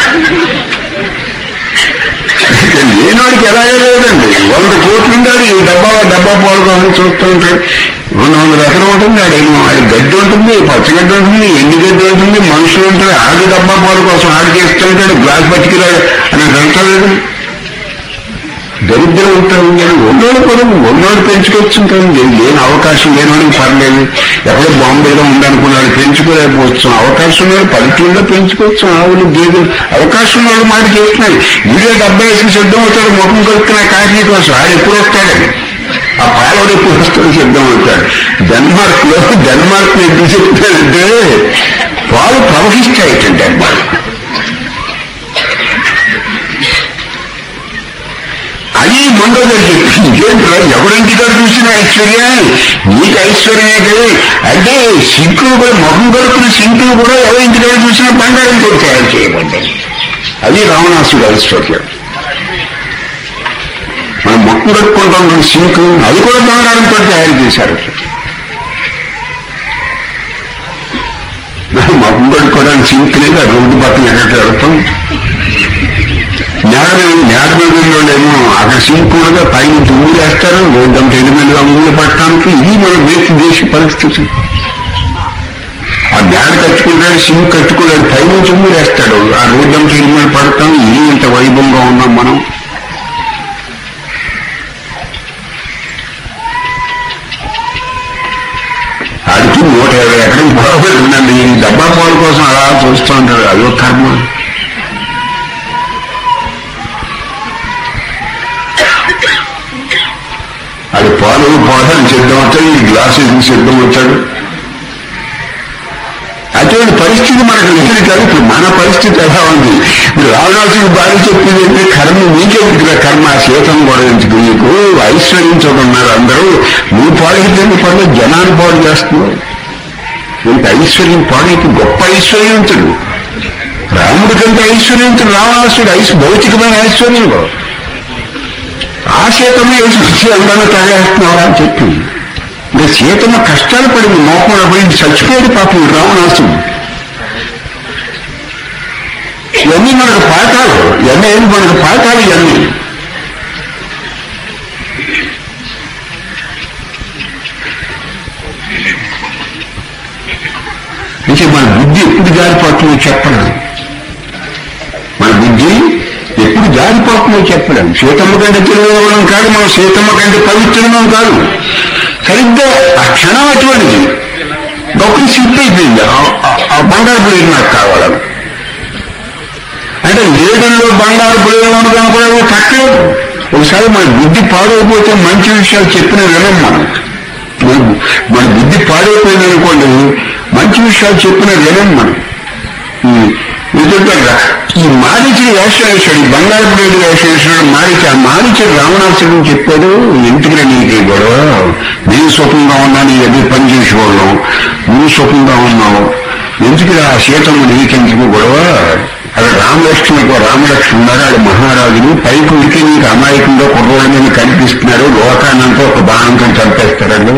లేనివాడికి ఎలాగే లేదండి వంద కోట్లు ఉండాలి ఈ డబ్బా డబ్బా పాలు కోసం చూస్తూ ఉంటాడు రెండు వందల ఎకరం ఉంటుంది ఆడేమో ఆడి గడ్డి ఉంటుంది పచ్చగడ్డి ఉంటుంది ఎండి గడ్డి ఉంటుంది మనుషులు ఉంటారు ఆడి డబ్బా పాలు కోసం ఆడి చేస్తుంటాడు గ్లాస్ పట్టుకురాడు అని అంటలేదు దరిద్రం ఉంటారు కానీ ఉన్నోడు కూడా ఉన్నోడు పెంచుకొచ్చుంటాం లేని అవకాశం లేనివాడికి పర్లేదు ఎక్కడో బాంబేలో ఉందనుకున్నాడు పెంచుకోలేకపోవచ్చు అవకాశం ఉన్నాడు పల్లెటూరులో పెంచుకోవచ్చు ఆవులు గేదెలు అవకాశం ఉన్నాడు మాట చేస్తున్నాడు వీడే డబ్బా వేసి సిద్ధం అవుతాడు ముఖం కలుపుతున్న కాఫీ కోసం ఆడు ఎప్పుడు వస్తాడని ఆ పాలవాడు ఎప్పుడు వస్తాడు సిద్ధం అవుతాడు డెన్మార్క్ లో డెన్మార్క్ ఎందుకు చెప్తాడంటే పాలు ప్రవహిస్తాయిటండి డెన్మార్క్ అది మంగళగారు చెప్పింది ఏంట్రా ఎవరింటికాడ చూసిన ఐశ్వర్యం నీకు ఐశ్వర్యమే కదా అంటే సింకులు కూడా మొహం కడుపున సింకులు కూడా ఎవరింటికాడ చూసినా బంగారంతో తయారు చేయబడ్డాయి అది రావణాసుడు ఐశ్వర్యం మనం మొహం కడుక్కుంటాం సింకు అది కూడా బంగారంతో తయారు చేశారు మొహం కడుక్కోవడానికి సింక్ లేదు ఆ రోడ్డు పక్కన ఎక్కడ వెళ్తాం నేల మీద నేల మీద ఉన్నోళ్ళేమో అక్కడ సింపుల్గా పైన ఊరేస్తారు రోడ్డంతా ఎనిమిదిగా ఊళ్ళు పట్టడానికి ఇది మన దేశ దేశ పరిస్థితి ఆ నేల కట్టుకుంటాడు సింక్ కట్టుకున్నాడు పైనుంచి ఊరేస్తాడు ఆ రోడ్డంతా ఎనిమిది పడతాం ఇది ఇంత వైభవంగా ఉన్నాం మనం ఆడికి నూట యాభై ఎకరం పొడవు ఉందండి ఈ డబ్బా పాలు కోసం అలా చూస్తూ ఉంటాడు అదో కర్మ అది పాలు పాలని సిద్ధం అవుతాయి ఈ గ్లాసెస్ సిద్ధం అవుతాడు అటువంటి పరిస్థితి మనకు ఎదురు కాదు ఇప్పుడు మన పరిస్థితి ఎలా ఉంది ఇప్పుడు రావణాసుడు భార్య చెప్పింది అంటే కర్మ నీకెందుకురా కర్మ ఆ శీతం కూడా ఎందుకు నీకు ఐశ్వర్యించుకున్నారు అందరూ నువ్వు పాడైతే పనులు జనాన్ని పాడు చేస్తున్నావు ఇంత ఐశ్వర్యం పాడైతే గొప్ప ఐశ్వర్యవంతుడు రాముడి కంటే ఐశ్వర్యంతుడు రావణాసుడు ఐశ్ భౌతికమైన ఐశ్వర్యం ఆ సీతమ్మ వేసి అందరూ తగేస్తున్నారా అని చెప్పి ఇంకా సీతమ్మ కష్టాలు పడింది మోపంలో పోయింది చచ్చిపోయాడు పాపం ఈ రావణాసుడు ఇవన్నీ మనకు పాఠాలు ఇవన్నీ ఏంటి మనకు పాఠాలు ఇవన్నీ అంటే మన బుద్ధి ఎప్పుడు జారిపోతుందో చెప్పడం మన బుద్ధి ఎప్పుడు జారిపోతుందో చెప్పడం సీతమ్మ కంటే తెలియవడం కాదు మనం సీతమ్మ కంటే పవిత్రం కాదు సరిగ్గా ఆ క్షణం అటువంటిది గొప్ప సిద్ధి అయిపోయింది ఆ- ఆ- ఆ బంగారు బిల్లు నాకు కావాలని అంటే లేడుల్లో బంగారు బిల్లు కనపడే తక్కువ ఒకసారి మన బుద్ధి పాడైపోతే మంచి విషయాలు చెప్పిన వినం మనం మన- మన బుద్ధి పాడైపోయింది అనుకోండి మంచి విషయాలు చెప్పిన వినం మనం ఈ- ఎందుకంటే ఈ మారిచుడు వేషం వేశాడు ఈ బంగారు బిడ్డ వేషం వేసాడు మారిచి ఆ మారిచుడు రావణాసుడు చెప్పాడు ఎందుకురా నీకు ఈ గొడవ నేను సుఖంగా ఉన్నాను ఎది పని చేసేవాళ్ళం నువ్వు సుఖంగా ఉన్నావు ఎందుకు ఆ సీతమ్మ నీకెందుకు గొడవ అక్కడ రామలక్ష్మణకు రామలక్ష్మణ్ ఉన్నారు ఆడు మహారాజులు పైకి ఉడికి నీకు అమాయకంగా కుర్రోళ్ళ మీద కనిపిస్తున్నాడు లోకానంతా ఒక బాణంతో చంపేస్తాడు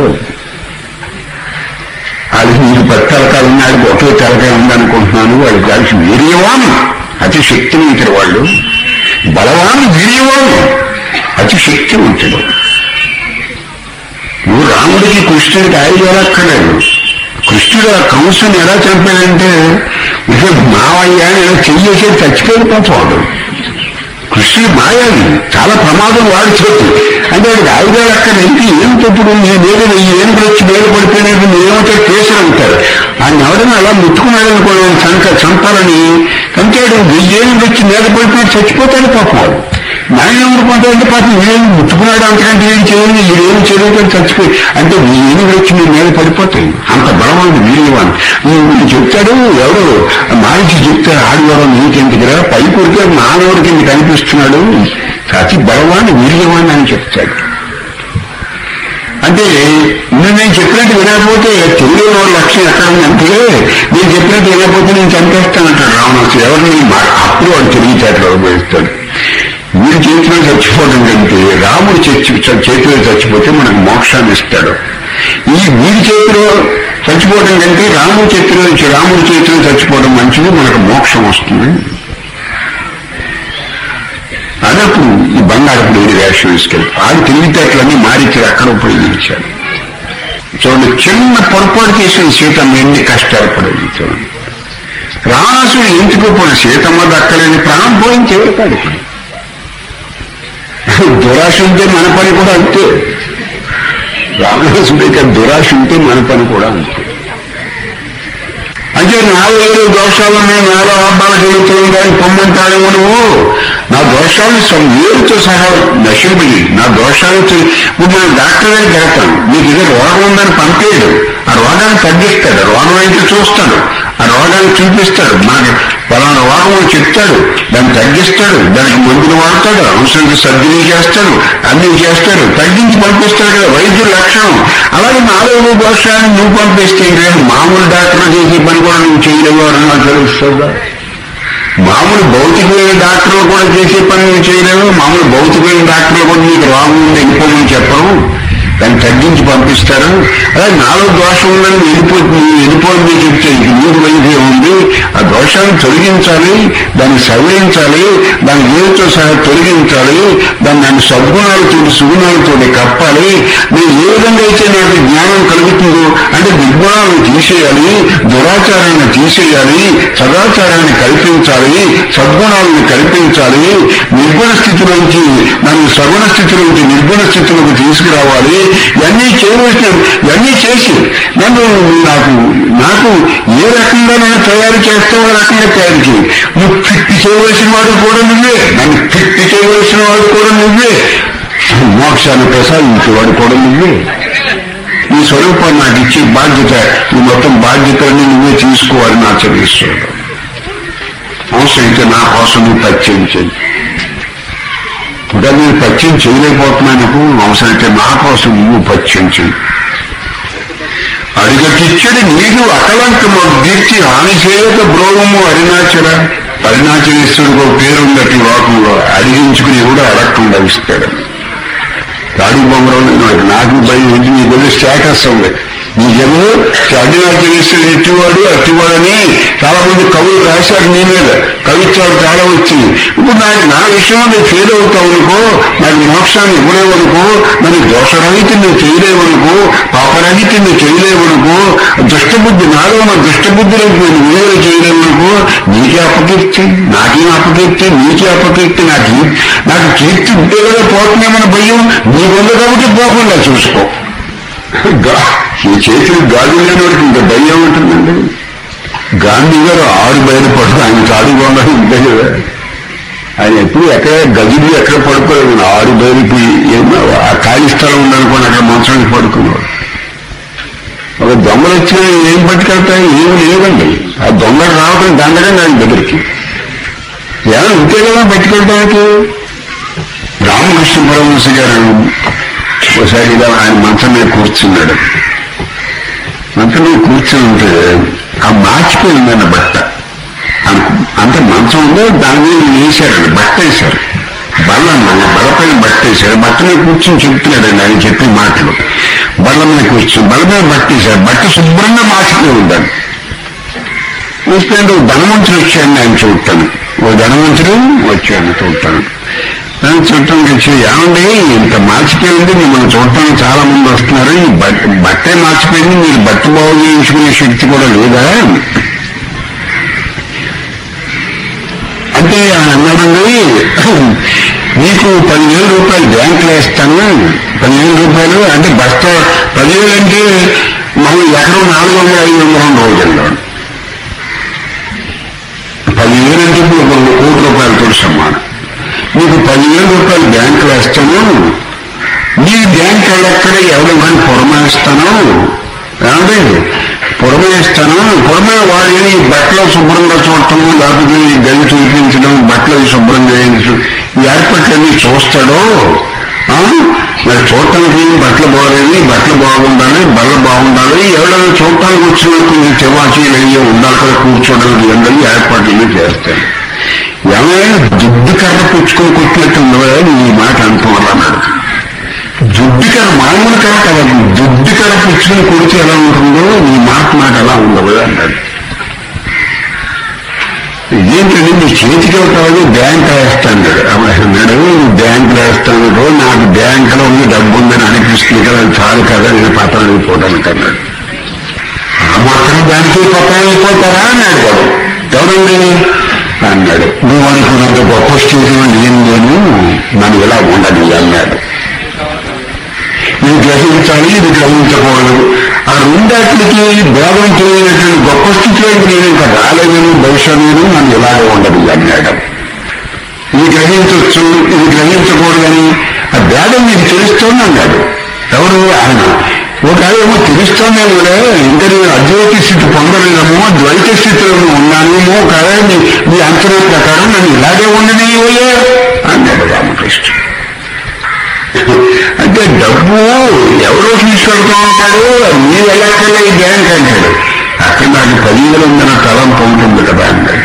వాళ్ళకి మీరు పది తలకాలు ఉన్నాడు ఒకే తలకాయ ఉందనుకుంటున్నాను వాళ్ళు కలిసి వీర్యవాను అతి శక్తివంతుడు వాళ్ళు బలవాను వీర్యవాను అతి శక్తివంతుడు నువ్వు రాముడికి కృష్ణుడికి ఆయుధాలక్కర్లేదు కృష్ణుడు ఆ కంసుని ఎలా చంపాడంటే ఇక మావయ్య అని ఇలా చెయ్యేసి చచ్చిపోయిపోతాడు కృష్ణుడు మాయాలి చాలా ప్రమాదం వాడి చోటు అంటే వాడికి ఆయుధాలు అక్కడ ఇంటి ఏం తప్పుడు నీ మీద వెయ్యి ఏనుగులు వచ్చి మీద పడిపోయినట్టు నేనేమంటే కేసులు అంటారు ఆయన ఎవరైనా అలా ముట్టుకున్నాడు అనుకోండి ఆయన చంక చంపాలని కంటాడు వెయ్యి ఏనుగులు వచ్చి మీద పడిపోయి చచ్చిపోతాడు పాపం వాడు నాయన ఊరుకుంటాడంటే పాపం వీళ్ళని ముట్టుకున్నాడు అంతకంటే ఏం చేయండి వీడేం చేయలేదు చచ్చిపోయి అంటే ఈ ఏనుగులు వచ్చి మీ మీద పడిపోతాయి అంత బలవాడు వీర్యవాన్ వీడు చెప్తాడు ఎవరు మారిచి చెప్తాడు ఆడవారు నీకెందుకురా పై కొడితే మానవుడి కింద కనిపిస్తున్నాడు అతి బలవాన్ వీర్యవాన్ అని చెప్తాడు అంటే నువ్వు నేను చెప్పినట్టు వినకపోతే తెలియని వాళ్ళ లక్ష్యం ఎక్కడ ఉందంటే నేను చెప్పినట్టు వినకపోతే నేను చంపేస్తానంటాడు రావణాసు ఎవరిని మా- అప్పుడు వాడు తెలివితేటలో ఉపయోగిస్తాడు వీడి చేతిలో చచ్చిపోవడం కంటే రాముడి చచ్చి చ- చేతిలో చచ్చిపోతే మనకు మోక్షాన్ని ఇస్తాడు ఈ వీడి చేతిలో చచ్చిపోవడం కంటే రాముడి చేతిలో రాముడి చేతిలో చచ్చిపోవడం మంచిది మనకు మోక్షం వస్తుంది అదప్పుడు ఈ బంగారపు నీరు వేషం వేసుకెళ్ళి ఆడి తెలివితేటలన్నీ మారిచి అక్కడ ఉపయోగించాడు చూడండి చిన్న పొరపాటు చేసిన సీతమ్మ ఎన్ని కష్టాలు పడేది చూడండి రావణాసుడు ఎందుకు పోయిన సీతమ్మ దక్కలేని ప్రాణం పోయిన చివరికాడు దురాశ ఉంటే మన పని కూడా అంతే రావణాసుడికి దురాశ ఉంటే మన పని కూడా అంతే అంటే నాలో ఏదో దోషాలున్నాయి నాలో అబ్బాలు జరుగుతుంది కానీ పొమ్మంటాడేమో నువ్వు నా దోషాలు సం- ఏరుతో సహా నశింపి నా దోషాలు చే- ఇప్పుడు నేను డాక్టర్ గారికి వెళ్తాను నీకు ఇదే రోగం ఉందని పంపేయడు ఆ రోగాన్ని తగ్గిస్తాడు రోగం అయితే చూస్తాడు ఆ రోగాన్ని చూపిస్తాడు మనకి పలానా రోగం అని చెప్తాడు దాన్ని తగ్గిస్తాడు దానికి మందులు వాడతాడు అవసరం సర్జరీ చేస్తాడు అన్ని చేస్తాడు తగ్గించి పంపిస్తాడు కదా వైద్యుల లక్షణం అలాగే నాలుగు దోషాన్ని నువ్వు పంపిస్తే లేదు మామూలు డాక్టర్ చేసే పని కూడా నువ్వు చేయలేవు అని నాకు తెలుస్తుందా మామూలు భౌతికమైన డాక్టర్లు కూడా చేసే పని నువ్వు చేయలేవు మామూలు భౌతికమైన డాక్టర్లు కూడా నీకు రోగం ఉంది వెళ్ళిపోమని చెప్పరు దాన్ని తగ్గించి పంపిస్తారు అలాగే నాలో దోషం ఉందని వెళ్ళిపోతుంది వెళ్ళిపోయింది చెప్తే ఇంక నీకు వైద్యం ఉంది ఆ దోషాన్ని తొలగించాలి దాన్ని సవరించాలి దాని ఏదో సహా తొలగించాలి దాన్ని నన్ను సద్గుణాలతో సుగుణాలతో కప్పాలి నేను ఏ విధంగా అయితే నాకు జ్ఞానం కలుగుతుందో అంటే దుర్గుణాలను తీసేయాలి దురాచారాన్ని తీసేయాలి సదాచారాన్ని కల్పించాలి సద్గుణాలను కల్పించాలి నిర్గుణ స్థితిలోంచి నన్ను సగుణ స్థితిలోంచి నిర్గుణ స్థితిలోకి తీసుకురావాలి ఇవన్నీ చేయవలసిన ఇవన్నీ చేసి నన్ను నాకు నాకు ఏ రకంగా నేను తయారు చేస్తావో ఆ రకంగా తయారు చేయి నువ్వు ఫిట్ చేయవలసిన వాడు కూడా నువ్వే నన్ను ఫిట్ చేయవలసిన వాడు కూడా నువ్వే మోక్షాన్ని ప్రసాదించేవాడు కూడా నువ్వే నీ స్వరూపం నాకు ఇచ్చే బాధ్యత ఈ మొత్తం బాధ్యతలన్నీ నువ్వే తీసుకోవాలని ఆచరిస్తున్నాడు అవసరమైతే నా కోసం నువ్వు పరిచయం చేయి ఇంకా నేను పరిచయం చేయలేకపోతున్నాను అవసరమైతే నా కోసం నువ్వు పరిచయం చేయి అడిగకిచ్చడి నీకు అకలంకము దీర్చి హాని చేయక బ్రోవము అరుణాచల అరుణాచలేశ్వరుడికి ఒక పేరు ఉందట ఈ లోకంలో అడిగించుకుని కూడా అడగకుండా ఇస్తాడు తాడి బొమ్మరావు నాకు నాకు భయం ఏంటి నీ దగ్గర స్టేటస్ ఉంది నీకేమో అరుణాచలేశ్వరుడు ఎట్టివాడు అట్టివాడని చాలా మంది కవులు రాశారు నీ మీద కవిత్వాలు చాలా వచ్చింది ఇప్పుడు నాకు నా విషయంలో నేను ఫెయిల్ అవుతావు అనుకో నాకు మోక్షాన్ని ఇవ్వలేవనుకో మరి దోషరహిత నువ్వు చేయలేవనుకో పాపరహిత నువ్వు చేయలేవనుకో దుష్టబుద్ధి నాలో ఉన్న దుష్టబుద్ధిలోకి నేను విడుదల చేయలేవనుకో నీకే అపకీర్తి నాకేం అపకీర్తి నీకే అపకీర్తి నాకు నాకు కీర్తి ఉంటే కదా పోతున్నామని భయం నీకుంది కాబట్టి పోకుండా చూసుకో గా- ఈ చేతులు గాజులు లేని వాడికి ఇంకా భయం ఉంటుందండి గాంధీ గారు ఆరు బయట పడుతుంది ఆయన కాడు బాగుండాలి ఇంతే కదా ఆయన ఎప్పుడు ఎక్కడ గదిలు ఎక్కడ పడుకోలేదు ఆరు బయలుకి ఏమో ఆ ఖాళీ స్థలం ఉందనుకోండి అక్కడ మంచానికి పడుకున్నాడు ఒక దొంగలు వచ్చినా ఏం పట్టుకెళ్తాయి ఏమి లేదండి ఆ దొంగలు రావడం దండగా ఆయన దగ్గరికి ఏమైనా ఉంటే కదా పట్టుకెళ్ళడానికి రామకృష్ణ పరమహంస గారు ఒకసారి ఇలా ఆయన మంచం మీద కూర్చున్నాడు మంచం మీద కూర్చుని ఉంటే ఆ మార్చిపోయిందన్న బట్ట అను- అంటే మంచం ఉందో దాని మీద వేశారండి బట్ట వేశారు బల్ల మన బల్లపైన బట్ట వేశారు బట్ట మీద కూర్చొని చెప్తున్నాడండి ఆయన చెప్పే మాటలు బల్ల మీద కూర్చొని బల్ల మీద బట్ట వేశారు బట్ట శుభ్రంగా మార్చిపోయి ఉండాలి చూస్తుంటే ఒక ధనవంతుడు వచ్చాడు ఆయన చూడటాను ఓ ధనవంతుడు వచ్చాడు చూడటాను ఆయన చూడటానికి వచ్చి ఏమండి ఇంత మార్చిపోయింది మిమ్మల్ని చూడటానికి చాలా మంది వస్తున్నారు ఈ బట్ట బట్టే మార్చిపోయింది మీరు బట్ట బాగు చేయించుకునే శక్తి కూడా లేదా అంటే ఆయన అన్నాడండి మీకు పదివేల రూపాయలు బ్యాంకులో ఇస్తాను పదివేల రూపాయలు అంటే బస్త పదివేలు అంటే మనం ఎకరం నాలుగు వందల ఐదు వందల రోజుల్లో పదివేలు అంటే ఇప్పుడు ఒక కోటి రూపాయలతో సమానం మీకు పదివేల రూపాయలు బ్యాంకులో వేస్తాను మీ బ్యాంక్ వెళ్ళక్కడ ఎవరు కానీ పురమాయిస్తాను ఏమండి పురమాయిస్తాను పురమే వాడు ఏమి బట్టలు శుభ్రంగా చూడటం లేకపోతే ఈ గది చూపించడం బట్టలు శుభ్రం చేయించడం ఈ ఏర్పాట్లన్నీ చూస్తాడో ఆ? మరి చూడటానికి బట్టలు బాగలేదు బట్టలు బాగుండాలి బల్ల బాగుండాలి ఎవరైనా చూడటానికి వచ్చిన కొంచెం చెవాచీలు అయ్యి ఉండాలి కదా కూర్చోడానికి ఎండలు ఏర్పాట్లన్నీ చేస్తాయి ఏమైనా దుడ్డు కర్ర పుచ్చుకొని కొట్టినట్టు ఉన్నవా ఈ మాట అంటాం అలా అన్నాడు దుడ్డు కర్ర మామూలు కర్ర కదా దుడ్డు కర్ర పుచ్చుకొని కొడితే ఎలా ఉంటుందో ఈ మాట మాట ఎలా ఉండవు అన్నాడు ఏంటంటే మీ చేతికి అవుతావు బ్యాంక్ వేస్తాడు అన్నాడు బ్యాంక్ వేస్తాను నాకు బ్యాంకులో ఉంది డబ్బు ఉందని అనిపిస్తుంది కదా అది చాలు కదా నేను పత్రం అయిపోవడానికి అన్నాడు ఆ మాత్రం దానికి పత్రం అయిపోతారా అన్నాడు వాడు ఎవరండి అన్నాడు నువ్వు అనుకున్నంత గొప్ప స్టేజ్ ఏం లేను నన్ను ఇలా ఉండదు అన్నాడు ఇది గ్రహించాలి ఇది గ్రహించకూడదు ఆ రెండాటికి భేదం తెలియనటువంటి గొప్ప స్థితిలోకి నేను ఇంకా రాలేదని బహుశా నేను నన్ను ఇలాగే ఉండదు అన్నాడు ఇది గ్రహించవచ్చు ఇది గ్రహించకూడదని ఆ భేదం నీకు తెలుస్తోంది అన్నాడు ఎవరు ఆయన ఒకవేళ తెలుస్తోంది కూడా ఇంకా నేను అద్వైత స్థితి పొందలేదేమో ద్వైత స్థితిలో ఉన్నానేమో కదా నీ నీ అంచనా ప్రకారం నన్ను ఇలాగే ఉండని అన్నాడు రామకృష్ణ అంటే డబ్బు ఎవరో తీసుకెళ్తూ ఉంటాడు మీరు వెళ్ళక్కర్లే ఈ బ్యాంక్ అంటాడు అక్కడ నాకు పదివేలు ఉందన్న తలంపు ఉంటుంది కదా అన్నాడు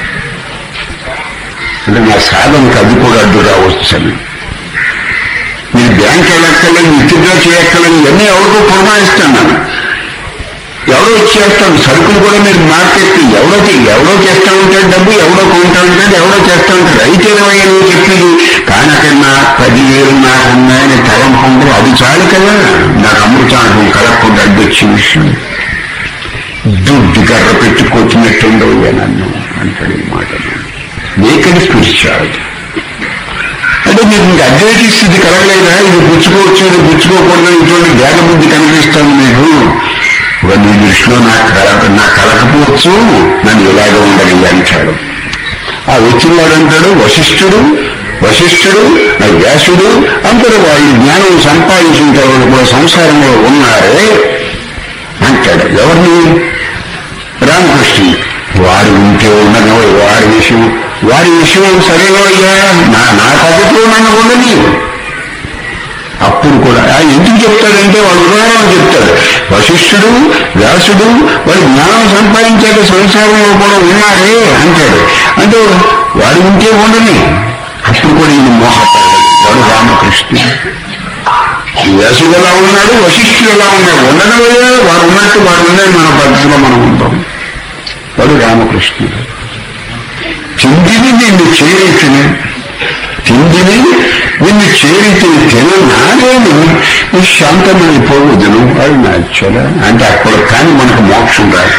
అంటే నా సాధనకు అది కూడా అడ్డు రావచ్చని మీరు బ్యాంక్ వెళ్ళక్కర్లే విత్డ్రా చేయక్కర్లేదు ఇవన్నీ ఎవరికో పురమాయిస్తాను ఎవరో ఇచ్చేస్తాడు సరుకులు కూడా మీరు మార్కెట్ ఎవరో ఎవరో చేస్తా ఉంటాడు డబ్బు ఎవరో కొంటా ఉంటాడు ఎవరో చేస్తా ఉంటాడు అయితే ఇరవై నువ్వు చెప్పేది కానీ అక్కడ నా పదివేలు నాకు ఉన్నాయని తలంపు అది చాలు కదా నాకు అమృతానుభవం కలగకుండా అడ్డొచ్చిన విషయం దుడ్డు కర్ర పెట్టి కొట్టినట్టుండవు నన్ను అంటాడు ఈ మాట నేకడి స్పిరిచువాలిటీ అంటే మీకు ఇంకా అద్వైత స్థితి కలగలేదా ఇది పుచ్చుకోవచ్చు ఇది పుచ్చుకోకూడదు ఇటువంటి జ్ఞాన బుద్ధి కనిపిస్తుంది మీకు ఒక నీ దృష్టిలో నాకు కలక నాకు కలకపోవచ్చు నన్ను ఇలాగే ఉండని అంటాడు ఆ వచ్చినవాడు అంటాడు వశిష్ఠుడు వశిష్ఠుడు ఆ వ్యాసుడు అందరూ వాళ్ళు జ్ఞానం సంపాదించిన తర్వాత కూడా సంసారంలో ఉన్నారే అంటాడు ఎవరిని రామకృష్ణుడు వారు ఉంటే ఉండను వారి విషయం వారి విషయం సరేనో అయ్యా నా నా పద్ధతిలో నన్ను ఉండని అప్పుడు కూడా ఆయన ఎందుకు చెప్తాడంటే వాడు ఉదాహరణ చెప్తాడు వశిష్ఠుడు వ్యాసుడు వాడు జ్ఞానం సంపాదించాక సంసారంలో కూడా ఉన్నారే అంటాడు అంటే వాడు ఉంటే ఉండని అప్పుడు కూడా ఈయన మోహపడ్డాడు వాడు రామకృష్ణుడు వ్యాసుడు ఎలా ఉన్నాడు వశిష్ఠుడు ఎలా ఉన్నాడు ఉండడం వల్లే వాడు ఉన్నట్టు వాడు ఉన్నాయి మన పద్ధతిలో మనం ఉంటాం వాడు రామకృష్ణుడు తిండిని నిన్ను చేరితిని తిండిని నిన్ను చేరితిని తిననానేను నీ శాంతమైపోవదును అది నచ్చల అంటే అక్కడ కానీ మనకు మోక్షం రాదు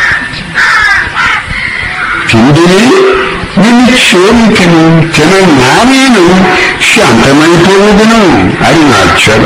తిండిని నిన్ను చేరితిని తిననానేను శాంతమైపోవదును అది నచ్చల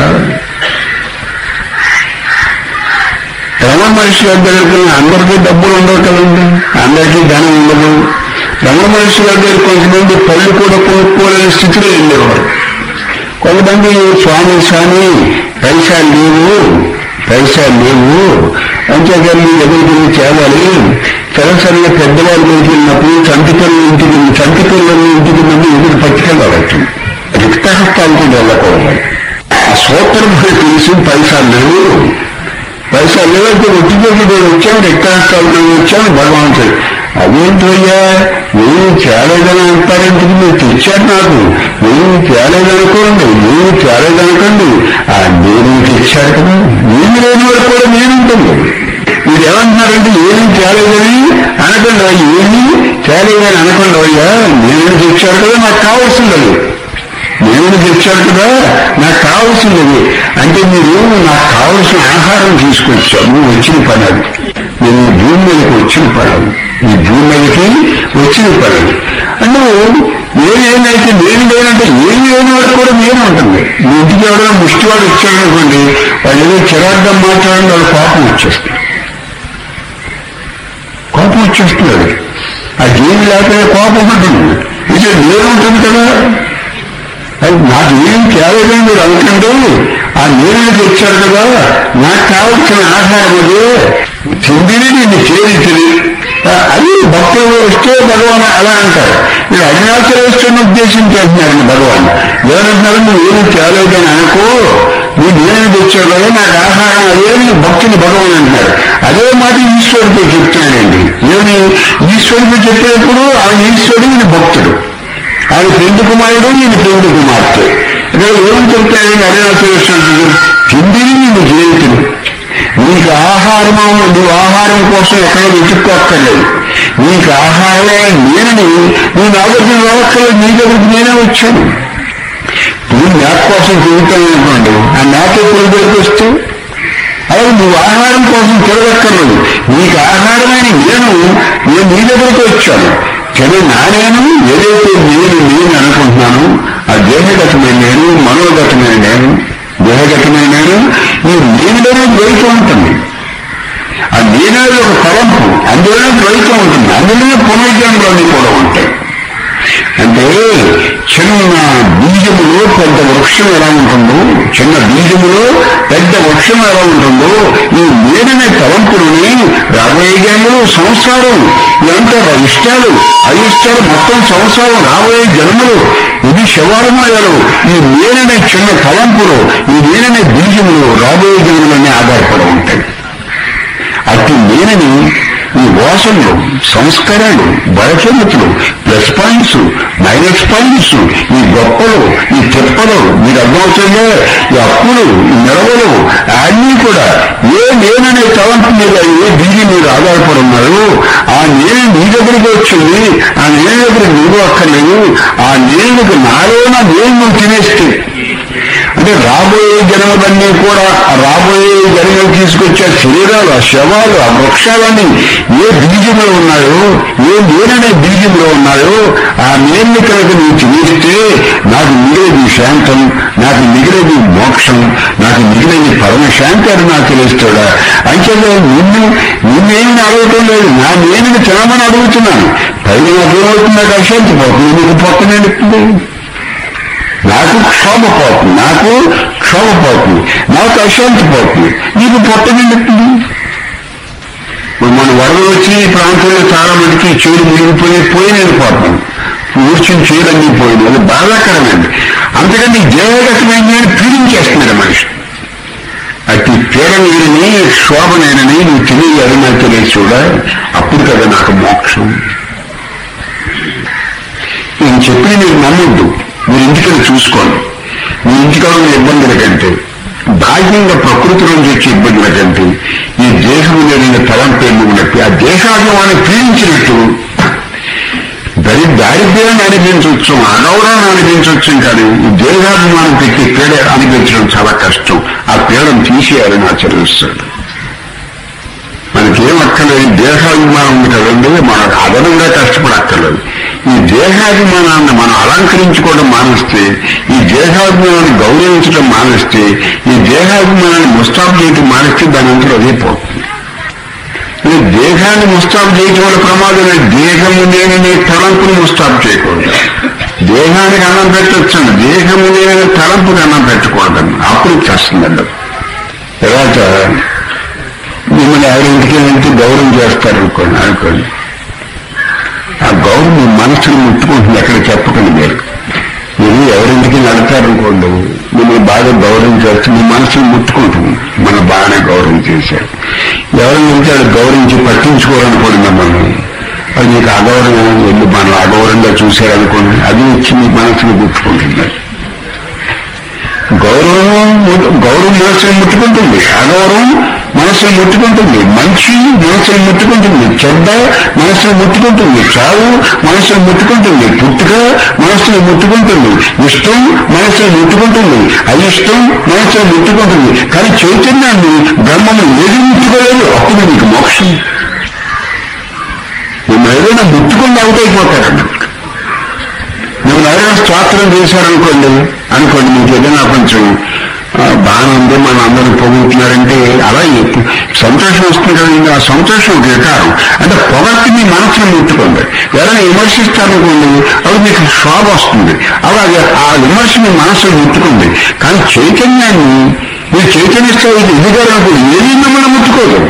రమణ మహర్షి గారి దగ్గరికి అందరికీ డబ్బులు ఉండవు కదండి అందరికీ ధనం ఉండదు రమణ మహర్షి గారి దగ్గర కొంతమంది పళ్ళు కూడా కొనుక్కోలేని స్థితిలో వెళ్ళేవారు కొంతమంది స్వామి స్వామి పైసా లేవు పైసా లేవు అంతేకాని మీ దగ్గరికి వెళ్ళి తేవాలి సరసరిగా పెద్దవాళ్ళ దగ్గరికి వెళ్ళినప్పుడు చంటి పిల్లల ఇంటికి చంటి పిల్లల ఇంటికి ముందు ఎదురు పట్టుకెళ్ళవచ్చు రిక్తహస్తాలతో వెళ్ళకూడదు ఆ సూత్రం తెలిసి పైసా లేవు పైసా లేదంటే ఒట్టిపోయి నేను వచ్చాను రిక్తహస్తాలు వచ్చాను భగవంతుడు అదేంటయ్యా ఏమి తేలేదని అంటారంటే మీరు తెచ్చారు నాకు ఏమి తేలేదనుకోండి ఏమి తేలేదనుకోండి ఆ నేను తెచ్చారు కదా ఏమి లేని వరకు కూడా నేను ఉంటుంది మీరు ఏమంటున్నారంటే ఏమి తేలేదని అనకుండా ఏమి తేలేదని అనకుండా అయ్యా నేను తెచ్చారు కదా నాకు కావాల్సింది అది దేవుడు తెచ్చాడు కదా నాకు కావాల్సింది అంటే మీరు నాకు కావలసిన ఆహారం తీసుకొచ్చావు నువ్వు వచ్చిన పని అది నేను ఈ భూమి మీదకి వచ్చిన పని అది ఈ భూమి మీదకి వచ్చిన పని అది అంటే ఏమైతే నేను లేనంటే ఏమి లేని వాడు కూడా నేను ఉంటుంది మీ ఇంటికి ఎవరైనా ముష్టివాడు వచ్చాడు అనుకోండి వాడు ఏదో చిరాగ్గా మాట్లాడండి వాడు కోపం వచ్చేస్తుంది కోపం వచ్చేస్తుంది అది ఆ జీవి లేకపోతే కోపం ఉంటుంది ఇది నేను ఉంటుంది కదా అది నాకు ఏం తేలేదని మీరు అనుకుంటే ఆ నీళ్ళు తెచ్చారు కదా నాకు కావలసిన ఆహారం అది తిండిని నేను చేరించింది అది భక్తులు వస్తే భగవాన్ అలా అంటారు మీరు అరుణాచలేశ్వరుని ఉద్దేశించి అంటున్నారండి భగవాన్ ఏమంటున్నారు నువ్వు ఏమి తేలేదని అనుకో నువ్వు నేను తెచ్చావు కదా నాకు ఆహారం అదే నీ భక్తుని భగవాన్ అంటున్నారు అదే మాట ఈశ్వరుడితో చెప్తున్నానండి ఏమి ఈశ్వరుడితో చెప్పేటప్పుడు ఆ ఈశ్వరుడు ఈయన భక్తుడు ఆయన పెండు కుమారుడు నేను పెండు కుమార్తె ఇక్కడ ఏం చెప్తాయని అరుణాచలేశ్వరుడు తిండిని నేను జయంతుడు నీకు ఆహారము నువ్వు ఆహారం కోసం ఎక్కడ వెతుక్కోక్కర్లేదు నీకు ఆహారమే నేనని నువ్వు నా దగ్గర రావక్కర్లేదు నీ దగ్గరికి నేనే వచ్చాను నువ్వు మేత కోసం తిరుగుతాను అనుకోండి ఆ మేత ఎప్పుడు దగ్గరికి వస్తే అలాగే నువ్వు ఆహారం కోసం తిరగక్కర్లేదు నీకు ఆహారమైన నేను నేను నీ దగ్గరికి వచ్చాను కానీ నా నేను ఏదైతే నేను నేను అనుకుంటున్నాను ఆ దేహగతమైన నేను మనోగతమైన నేను దేహగతమైన నేను ఈ నేనులోనే ద్వైతం ఉంటుంది ఆ నేనేది ఒక తలంపు అందులోనే ద్వైతం ఉంటుంది అందులోనే పునర్జన్మలన్నీ కూడా ఉంటాయి అంటే చిన్న బీజములో పెద్ద వృక్షం ఎలా ఉంటుందో చిన్న బీజములో పెద్ద వృక్షం ఎలా ఉంటుందో ఈ నేడనే తలంపులని రాబోయే జన్మలు సంసారం ఇదంతా ఇష్టాలు అయిష్టాలు మొత్తం సంసారం రాబోయే జన్మలు ఇది శవారమాయాలు ఈ నేననే చిన్న తలంపులు ఈ నేననే బీజములు రాబోయే జన్మలన్నీ ఆధారపడి ఉంటాయి అట్టి నేనని ఈ వాసనలు సంస్కారాలు బలచరితులు ప్లస్ పాయింట్స్ మైనస్ పాయింట్స్ ఈ గొప్పలు ఈ తిప్పలు మీకు అర్థమవుతుందో ఈ అప్పులు ఈ నిలవలు అన్నీ కూడా ఏ నేననే తలంపు మీద ఏ బీజీ మీరు ఆధారపడి ఉన్నారు ఆ నేను నీ దగ్గరికి వచ్చింది ఆ నేను దగ్గరికి నువ్వు అక్కర్లేదు ఆ నేనుకు నాలోన నేను నువ్వు తినేస్తే అంటే రాబోయే జన్మలన్నీ కూడా ఆ రాబోయే జన్మలు తీసుకొచ్చే శరీరాలు ఆ శవాలు ఆ వృక్షాలన్నీ ఏ బీజంలో ఉన్నాయో ఏ నేననే బీజంలో ఉన్నాయో ఆ నేన్ని కనుక నువ్వు తినేస్తే నాకు మిగిలేది శాంతం నాకు మిగిలేది మోక్షం నాకు మిగిలేది పరమశాంతి అని నాకు తెలుస్తాడా అంటే నిన్ను నిన్నేమి అడగటం లేదు నా నేను తినమని అడుగుతున్నాను పైన నాకేమవుతుంది నాకు అశాంతి పోతుంది నీకు పక్కన నిలుపుతుంది నాకు క్షోభ పోతుంది నాకు క్షోభ పోతుంది నాకు అశాంతి పోతుంది నీకు పొట్ట నిండుతుంది ఇప్పుడు మన వరదలు వచ్చి ఈ ప్రాంతంలో చాలా మందికి చెడు మునిగిపోయి పోయి నేను పోతాను కూర్చుని చేయడన్నీ పోయింది అది బాధాకరమైంది అంతకంటే దేవగతమైన నేను పీడించేస్తున్నాడు మనిషి అతి పీడనీయని శోభనైనని నువ్వు తెలియాలి నాకు తెలియదు చూడ అప్పుడు కదా నాకు మోక్షం నేను చెప్పి మీరు నమ్మొద్దు మీరు ఇంటికెళ్ళి చూసుకోండి మీ ఇంటికాడ ఉన్న ఇబ్బందుల కంటే బాహ్యంగా ప్రకృతి నుంచి వచ్చే ఇబ్బందుల కంటే ఈ దేహం లేని తలంపేళ్ళు ఉన్నట్టు ఆ దేశాభిమానం పీడించినట్టు దరి దారిద్ర్యాన్ని అనిపించవచ్చు అగౌరవాన్ని అనిపించవచ్చు కానీ ఈ దేహాభిమానం పెట్టి పీడ అనిపించడం చాలా కష్టం ఆ పీడను తీసేయాలని ఆచరిస్తాడు మనకేం అక్కర్లేదు దేహాభిమానం ఉంది కదండి మనకు అదనంగా కష్టపడక్కర్లేదు ఈ దేహాభిమానాన్ని మనం అలంకరించుకోవడం మానేస్తే ఈ దేహాభిమానాన్ని గౌరవించడం మానేస్తే ఈ దేహాభిమానాన్ని ముస్తాబు చేయడం మానేస్తే దాని అంతా అదే పోతుంది ఈ దేహాన్ని ముస్తాబు చేయటం వల్ల ప్రమాదం లేదు దేహము లేని నీ తలంపుని ముస్తాబు చేయకూడదు దేహానికి అన్నం పెట్టొచ్చండి దేహము లేని తలంపుకి అన్నం పెట్టకూడదండి అప్పుడు చేస్తుందండి తర్వాత మిమ్మల్ని ఎవరింటికి వెళ్తే గౌరవం చేస్తారు అనుకోండి అనుకోండి ఆ గౌరవం మీ మనసుని ముట్టుకుంటుంది ఎక్కడ చెప్పకండి మీరు మీరు ఎవరింటికి నడతారనుకోండి మిమ్మల్ని బాగా గౌరవం చేస్తే మీ మనసుని ముట్టుకుంటుంది మన బాగానే గౌరవం చేశారు ఎవరిని వెళ్తే అది గౌరవించి పట్టించుకోవాలనుకోండి మిమ్మల్ని అది మీకు అగౌరవం వెళ్ళి మనం అగౌరవంగా చూశారనుకోండి అది వచ్చి మీ మనసుని ముట్టుకుంటుంది గౌరవం గౌరవం మనసుని ముట్టుకుంటుంది అగౌరవం మనసుని ముట్టుకుంటుంది మంచి మనసుని ముట్టుకుంటుంది చెడ్డ మనసుని ముట్టుకుంటుంది చావు మనసుని ముట్టుకుంటుంది పుట్టుక మనసుని ముట్టుకుంటుంది ఇష్టం మనసుని ముట్టుకుంటుంది అయిష్టం మనసుని ముట్టుకుంటుంది కానీ చైతన్యాన్ని బ్రహ్మము ఏది ముట్టుకోలేదు అప్పుడు మీకు మోక్షం మిమ్మల్ని ఏదైనా ముట్టుకుని అవుట్ అయిపోతారండి నువ్వు ఎవరైనా స్తోత్రం చేశారనుకోండి అనుకోండి మీకు ఏదైనా కొంచెం ఆ, బాగానే ఉంది మన అందరూ పొగుడుతున్నారంటే అలా ఎక్కు- సంతోషం వస్తుంది కదండి ఆ సంతోషం ఒక వికారం అంటే పొగట్టి మీ మనసును ముట్టుకోండి ఎవరైనా విమర్శిస్తారనుకోండి అప్పుడు మీకు శోభ వస్తుంది అలాగే ఆ విమర్శ మీ మనసును ముట్టుకుంది కానీ చైతన్యాన్ని మీరు చైతన్య స్థాయికి ఎదిగారనుకోండి ఏది మిమ్మల్ని ముట్టుకోదు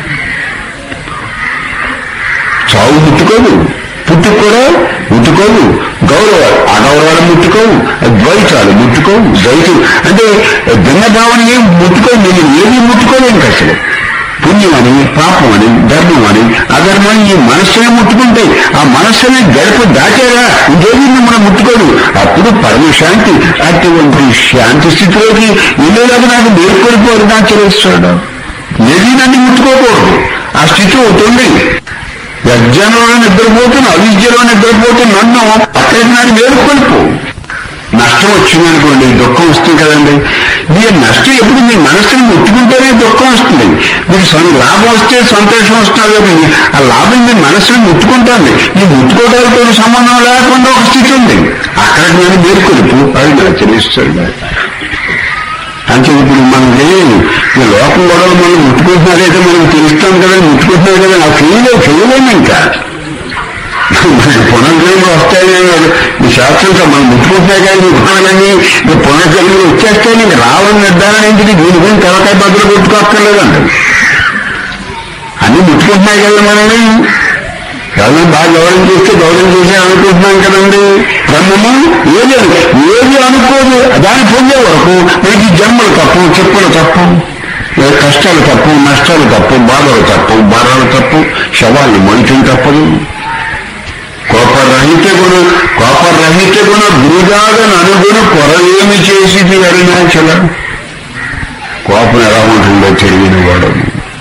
చావు ముట్టుకోదు పుట్టుకు కూడా ముట్టుకోవు గౌరవ అగౌరవాలు ముట్టుకోవు ద్వైతాలు ముట్టుకోవు ద్వైతం అంటే భిన్న భావన ఏం ముట్టుకోవు నేను ఏది ముట్టుకోలేను అసలు పుణ్యమని పాపమని ధర్మమని అధర్మని ఈ మనస్సునే ముట్టుకుంటాయి ఆ మనస్సునే గడప దాటారా ఇంకేది మనం ముట్టుకోదు అప్పుడు పరమశాంతి అటువంటి శాంతి స్థితిలోకి వెళ్ళేలాగా నాకు మేల్కొడిపోరు నాకు తెలుస్తాడు ఏది నన్ను ముట్టుకోకూడదు ఆ స్థితి అవుతుంది యజ్ఞంలో నిద్రపోతున్న అవిద్యలో నిద్రపోతున్న నన్ను అక్కడికి నాకు మేలుకొల్పు నష్టం వచ్చిందనుకోండి దుఃఖం వస్తుంది కదండి మీ నష్టం ఎప్పుడు మీ మనసుని ముట్టుకుంటేనే దుఃఖం వస్తుంది మీకు సొంత లాభం వస్తే సంతోషం వస్తుంది కానీ ఆ లాభం మీ మనసుని ముట్టుకుంటుంది ఈ ముట్టుకోవడాలతో సంబంధం లేకుండా ఒక స్థితి ఉంది అక్కడికి నేను మేలుకొలుపు అది నాకు తెలుస్తుంది అంటే ఇప్పుడు మనకి ఈ లోకం గొడవలు మనం ముట్టుకుంటున్నారైతే మనకు తెలుస్తాం కదా ముట్టుకుంటున్నారు కదా ఆ ఫీల్ చేయలేము ఇంకా మనకి పునర్జన్మలు వస్తాయని ఈ శాస్త్రంతో మనం ముట్టుకుంటున్నాయి కానీ ఈ గుణాలన్నీ ఈ పునర్జన్మలు వచ్చేస్తే నీకు రావాలని నిర్ధారణ ఏంటిది దీని గురించి తలకాయ బద్దలు కొట్టుకోక్కర్లేదండి అన్ని ముట్టుకుంటున్నాయి కదా మనల్ని ఎవరైనా బాగా గౌరవం చేస్తే గౌరవం చేసే అనుకుంటున్నాం కదండి బ్రహ్మము ఏది అను- ఏది అనుకోదు దాన్ని పొందే వరకు మనకి ఈ జన్మలు తప్పు చెప్పులు తప్పు ఏ కష్టాలు తప్పు నష్టాలు తప్పు బాధలు తప్పు భారాలు తప్పు శవాళ్ళు మనిషిని తప్పదు కోపరహిత గుణ కోపరహిత గుణ గురుగాగన అనుగుణ కొరవేమి చేసింది అరుణాచల కోపం ఎలా ఉంటుందో తెలియని వాడు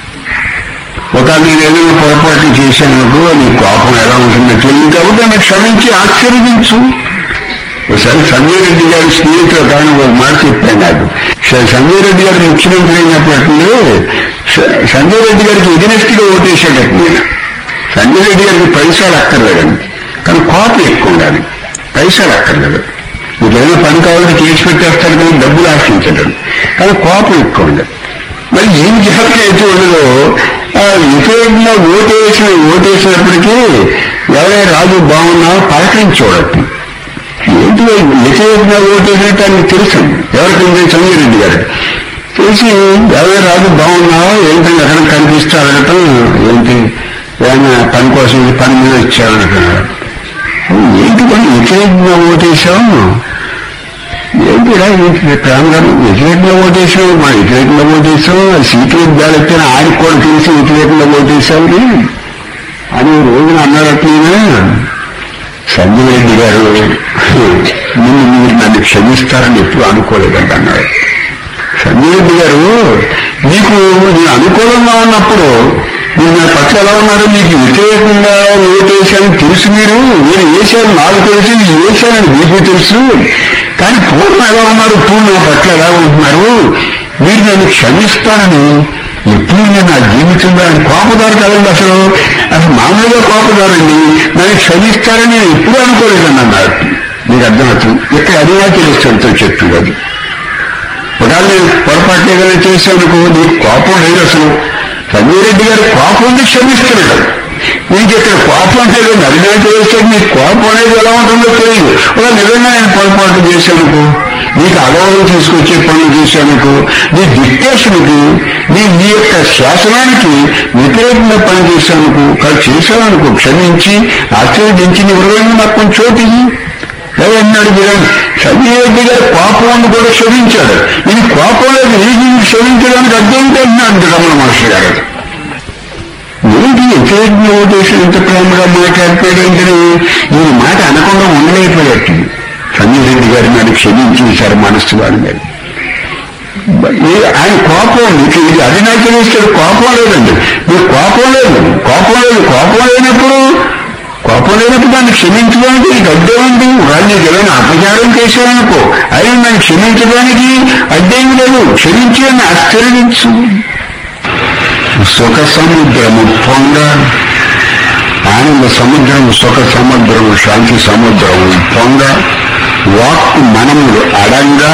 ఒక నేను ఏదైనా పొరపాటు చేశానుకో నీ కోపం ఎలా ఉంటుందో తెలియదు కాబట్టి నన్ను క్షమించి ఆశీర్వదించు ఒకసారి సంజయ్ రెడ్డి గారి స్నేహితులు కానీ ఒక మాట చెప్పాను నాకు స- సంజయ్ రెడ్డి గారు ముఖ్యమంత్రి అయినప్పుడు స- సంజయ్ రెడ్డి గారికి ఎగనెస్ట్గా ఓటేసాడట నేను సంజయ్ రెడ్డి గారికి పైసలు అక్కర్లేదండి కానీ కోపం ఎక్కువ ఉండాలి పైసలు అక్కర్లేదు మీకు ఏదైనా పని కావాలంటే చేసి పెట్టేస్తాడు కానీ డబ్బులు ఆశించడం కానీ కోపం ఎక్కువ ఉండదు మరి ఏం జాతక అయితే ఉండదో ఆ వ్యతిరేకంగా ఓటేసిన ఓటేసినప్పటికీ ఎవరైనా రాజు బాగున్నా పలకరించోడట్టు ఏంటి వ్యతిరేకంగా ఓటేసినట్టు ఆయనకు తెలుసు ఎవరికైనా సంజయ్ రెడ్డి గారు తెలిసి ఎవరైనా రాజు బాగున్నావా ఏంటంటే ఎక్కడ కనిపిస్తారనటం ఏంటి ఏమైనా పని కోసం ఇది పని మీద ఇచ్చారనుకున్నారు ఏంటి పని వ్యతిరేకంగా ఓటేశాము ఏంటి ఇలా ఏంటి ప్రేమగా వ్యతిరేకంగా ఓటేసావు మా వ్యతిరేకంగా ఓటేసావు సీక్రెట్ బ్యాలెట్ అని ఆయనకు కూడా తెలిసి వ్యతిరేకంగా ఓటేసావు అని ఓ రోజున అన్నారట్లేనా సంజయ్ రెడ్డి గారు నిన్ను మీరు నన్ను క్షమిస్తారని ఎప్పుడు అనుకోలేదంట అన్నాడు సంజయ్ రెడ్డి గారు మీకు నేను అనుకూలంగా ఉన్నప్పుడు మీరు నా పట్ల ఎలా ఉన్నారు మీకు వ్యతిరేకంగా ఓటేశాను తెలుసు మీరు నేను వేశాను నాకు తెలుసు నేను వేశానని మీకు తెలుసు కానీ పూర్వం ఎలా ఉన్నారు ఇప్పుడు నా పట్ల ఎలా ఉంటున్నారు మీరు నన్ను క్షమిస్తారని ఎప్పుడు నేను నా జీవితంలో ఆయన కోపదారు కదండి అసలు అసలు మామూలుగా కోపదారండి నన్ను క్షమిస్తారని నేను ఎప్పుడు అనుకోలేదండి అన్నారు మీకు అర్థమవుతుంది ఇక్కడ అరుణాచలిస్తుంతో చెప్పు అది ఒకవేళ నేను పొరపాటు ఏదైనా చేశానుకో నీకు కోపం లేదు అసలు సంజయ్ రెడ్డి గారు కోపం ఉంది క్షమిస్తున్నాడు నీకు ఇక్కడ కోపం లేదు అరుణాచల్ చేస్తే నీకు కోపం అనేది ఎలా ఉంటుందో తెలియదు ఒక నిజంగా నేను పొరపాటు చేశానుకో నీకు అగౌరవం తీసుకొచ్చే పనులు చేశానుకో నీ డిక్టేషన్కి నీ నీ యొక్క శాసనానికి వ్యతిరేకంగా పని చేశానుకో కాదు చేశాననుకో క్షమించి ఆశీర్వదించి నీ హృదయంలో నాకు కొంచెం చోటు ఇయ్యి. అన్నాడు చూడండి సంజయ్ రెడ్డి గారు కోపాన్ని కూడా క్షమించాడు ఇది కోపం లేదు నీకు క్షమించడానికి అర్థం అంటున్నాడు రమణ మహర్షి గారు ఏంటి వ్యతిరేకంగా ఓటేసి ఇంత ప్రేమగా మాట్లాడిపోయాడు ఏంటని ఈ మాట అనకుండా ఉండలేకపోయాడు సంజయ్ రెడ్డి గారు నన్ను క్షమించేశారు మనస్సు వాడి మీద ఈ- ఆయన కోపం మీకు ఇది అరుణాచలేశ్వరుడు కోపం లేదండి మీకు కోపం లేదు కోపం లేదు కోపం లేనప్పుడు కోపం లేనప్పుడు దాన్ని క్షమించడానికి నీకు అడ్డే ఉంది వాళ్ళు నీకు ఏదైనా అపచారం చేశారనుకో అయినా నన్ను క్షమించడానికి అడ్డేం లేదు క్షమించి అని ఆశ్చర్యించు సుఖ సముద్రము పొంగ ఆనంద సముద్రము సుఖ సముద్రము శాంతి సముద్రము పొంగ వాక్కు మనములు అడంగా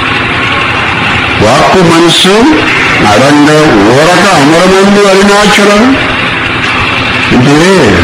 వాక్కు మనస్సు అడంగ ఊరక అమరమందు అరుణాచలం అంటే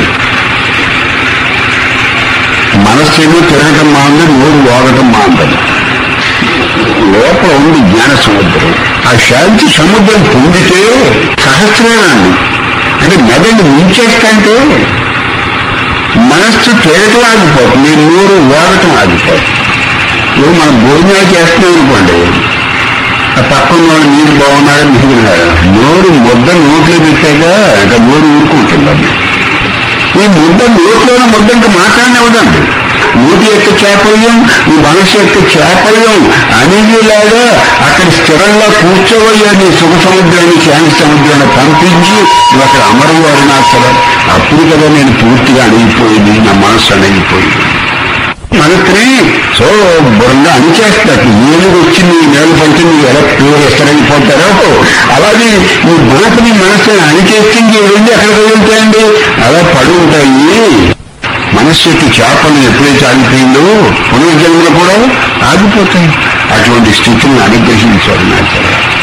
మనస్సేమో తిరగటం మాంది నోరు వాగటం మాందని లోపల ఉంది జ్ఞాన సముద్రం ఆ శాంతి సముద్రం పొందితే సహస్రాన్ని అంటే మెదడు మించేస్తంటే మనస్సు తిరగటం ఆగిపోతుంది నోరు వాగటం ఆగిపోతుంది ఇప్పుడు మనం భోజనాలు చేస్తున్నాం అనుకోండి ఆ పక్కన వాళ్ళు నీరు బాగున్నారని మిగిలినారు నోరు ముద్ద నోట్లో పెట్టాక ఇంకా నోరు ఊరుకుంటుంది ఈ ముద్ద నోట్లోనే ముద్ద ఇంకా మాట్లాడినవ్వదండి నోటి యొక్క చాపల్యం ఈ మనసు యొక్క చాపల్యం అనేదిలాగా అక్కడ స్థిరంగా కూర్చోవయ్యా నీ సుఖ సముద్రాన్ని శాంతి సముద్రాన్ని పంపించి నువ్వు అక్కడ అమరు అరుణాచలం అప్పుడు కదా నేను పూర్తిగా అణిగిపోయింది నా మనసు అణిగిపోయింది మనసుని సో బురంగా అణిచేస్తాడు ఏనుగు వచ్చి నీ నేల పంచి నువ్వు ఎలా ప్యూర్ ఎస్తరైపోతారో అలాగే ఈ బురకని మనసుని అణిచేస్తే వెళ్ళి ఎక్కడికి వెళ్తాయండి అలా పడి ఉంటాయి మనస్సు యొక్క చేపలు ఎప్పుడైతే ఆగిపోయిందో పునర్జన్మలు కూడా ఆగిపోతాయి అటువంటి స్థితిని అనుగ్రహించారు నాకు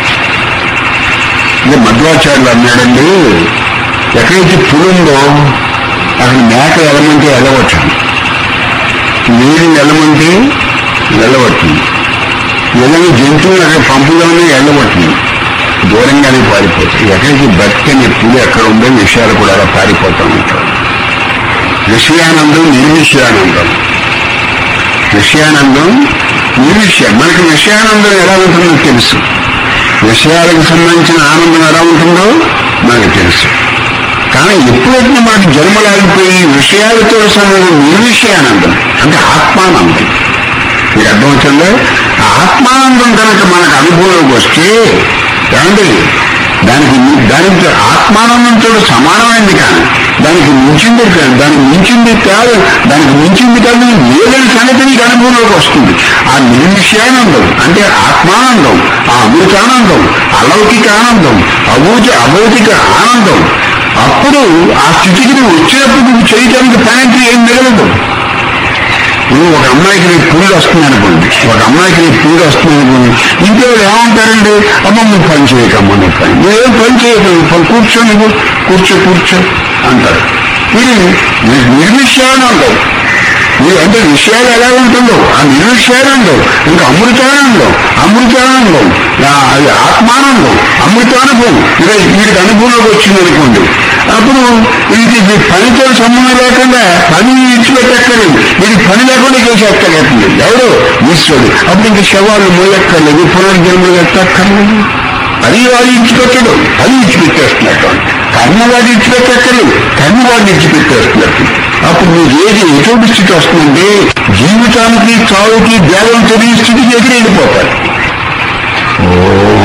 ఇది మధ్వాచార్యులు అన్నాడండి ఎక్కడైతే పులుందో అక్కడ మేక ఎలమంటే ఎలవచ్చు నీరు ఎలమంటే ఎల్లబడుతుంది ఏదైనా జంతువులు అక్కడ పంపులోనే ఎల్లబడుతుంది దూరంగానే పారిపోతాయి ఎక్కడికి బతికని పులి ఎక్కడ ఉందో విషయాలు కూడా అలా పారిపోతూ ఉంటారు విషయానందం నిర్విషయానందం విషయానందం నిర్విషయం మనకి విషయానందం ఎలా ఉంటుందో తెలుసు విషయాలకు సంబంధించిన ఆనందం ఎలా ఉంటుందో మనకు తెలుసు కానీ ఎప్పుడైతే మనకి జన్మలాగిపోయి విషయాలతో సంబంధం నిర్విషయానందం అంటే ఆత్మానందం మీకు అర్థమవుతుందో ఆ ఆత్మానందం కనుక మనకు అనుభవంలోకి వస్తే ఏమండి దానికి మి- దానికి ఆత్మానందంతో సమానమైంది కానీ దానికి మించింది కాదు దానికి మించింది కాదు దానికి మించింది కాదు లేదని సంగతి నీకు అనుభవంలోకి వస్తుంది ఆ నిర్విషయానందం అంటే ఆత్మానందం ఆ అమృతానందం అలౌకిక ఆనందం అభౌత అభౌతిక ఆనందం అప్పుడు ఆ స్థితికి నువ్వు వచ్చినప్పుడు నువ్వు చేయడానికి పని ఏం మిగలదు నువ్వు ఒక అమ్మాయికి నీ పూలు వస్తుంది అనుకోండి ఒక అమ్మాయికి నీ పూలు వస్తుంది అనుకోండి ఇంట్లో వాళ్ళు ఏమంటారండి అమ్మ నువ్వు పని చేయకమ్మ నువ్వు పని నువ్వేం పని చేయకు పని కూర్చో నువ్వు కూర్చో కూర్చో అంటారు ఇది ని- నిర్విషయానందం ఇది అంటే విషయాలు ఎలా ఉంటుందో ఆ నిర్విషయానందం ఇంకా అమృతానందం అమృతానందం ఆ- అది ఆత్మానందం అమృతానుభవం ఇక వీడికి అనుభవంలోకి వచ్చింది అనుకోండి అప్పుడు ఇది ఇది పనితో సంబంధం లేకుండా పని ఇచ్చిపెట్టక్కర్లేదు వీడికి పని లేకుండా చేసేక్కర్లేదు ఎవరు ఈశ్వరుడు అప్పుడు ఇంక శవాలు మోయక్కర్లేదు పునర్జన్మలు ఎక్కక్కర్లేదు అది వాడు ఇచ్చిపెట్టడు అది ఇచ్చిపెట్టేస్తున్నట్టు కర్మ వాడు ఇచ్చిపెట్టక్కర్లేదు కర్మ వాడు ఇచ్చిపెట్టేస్తున్నట్టు అప్పుడు నువ్వు ఏది ఎటువంటి స్థితి వస్తుందంటే జీవితానికి చావుకి భేదం తెలియ స్థితికి ఎగిరి వెళ్ళిపోతాడు ఓ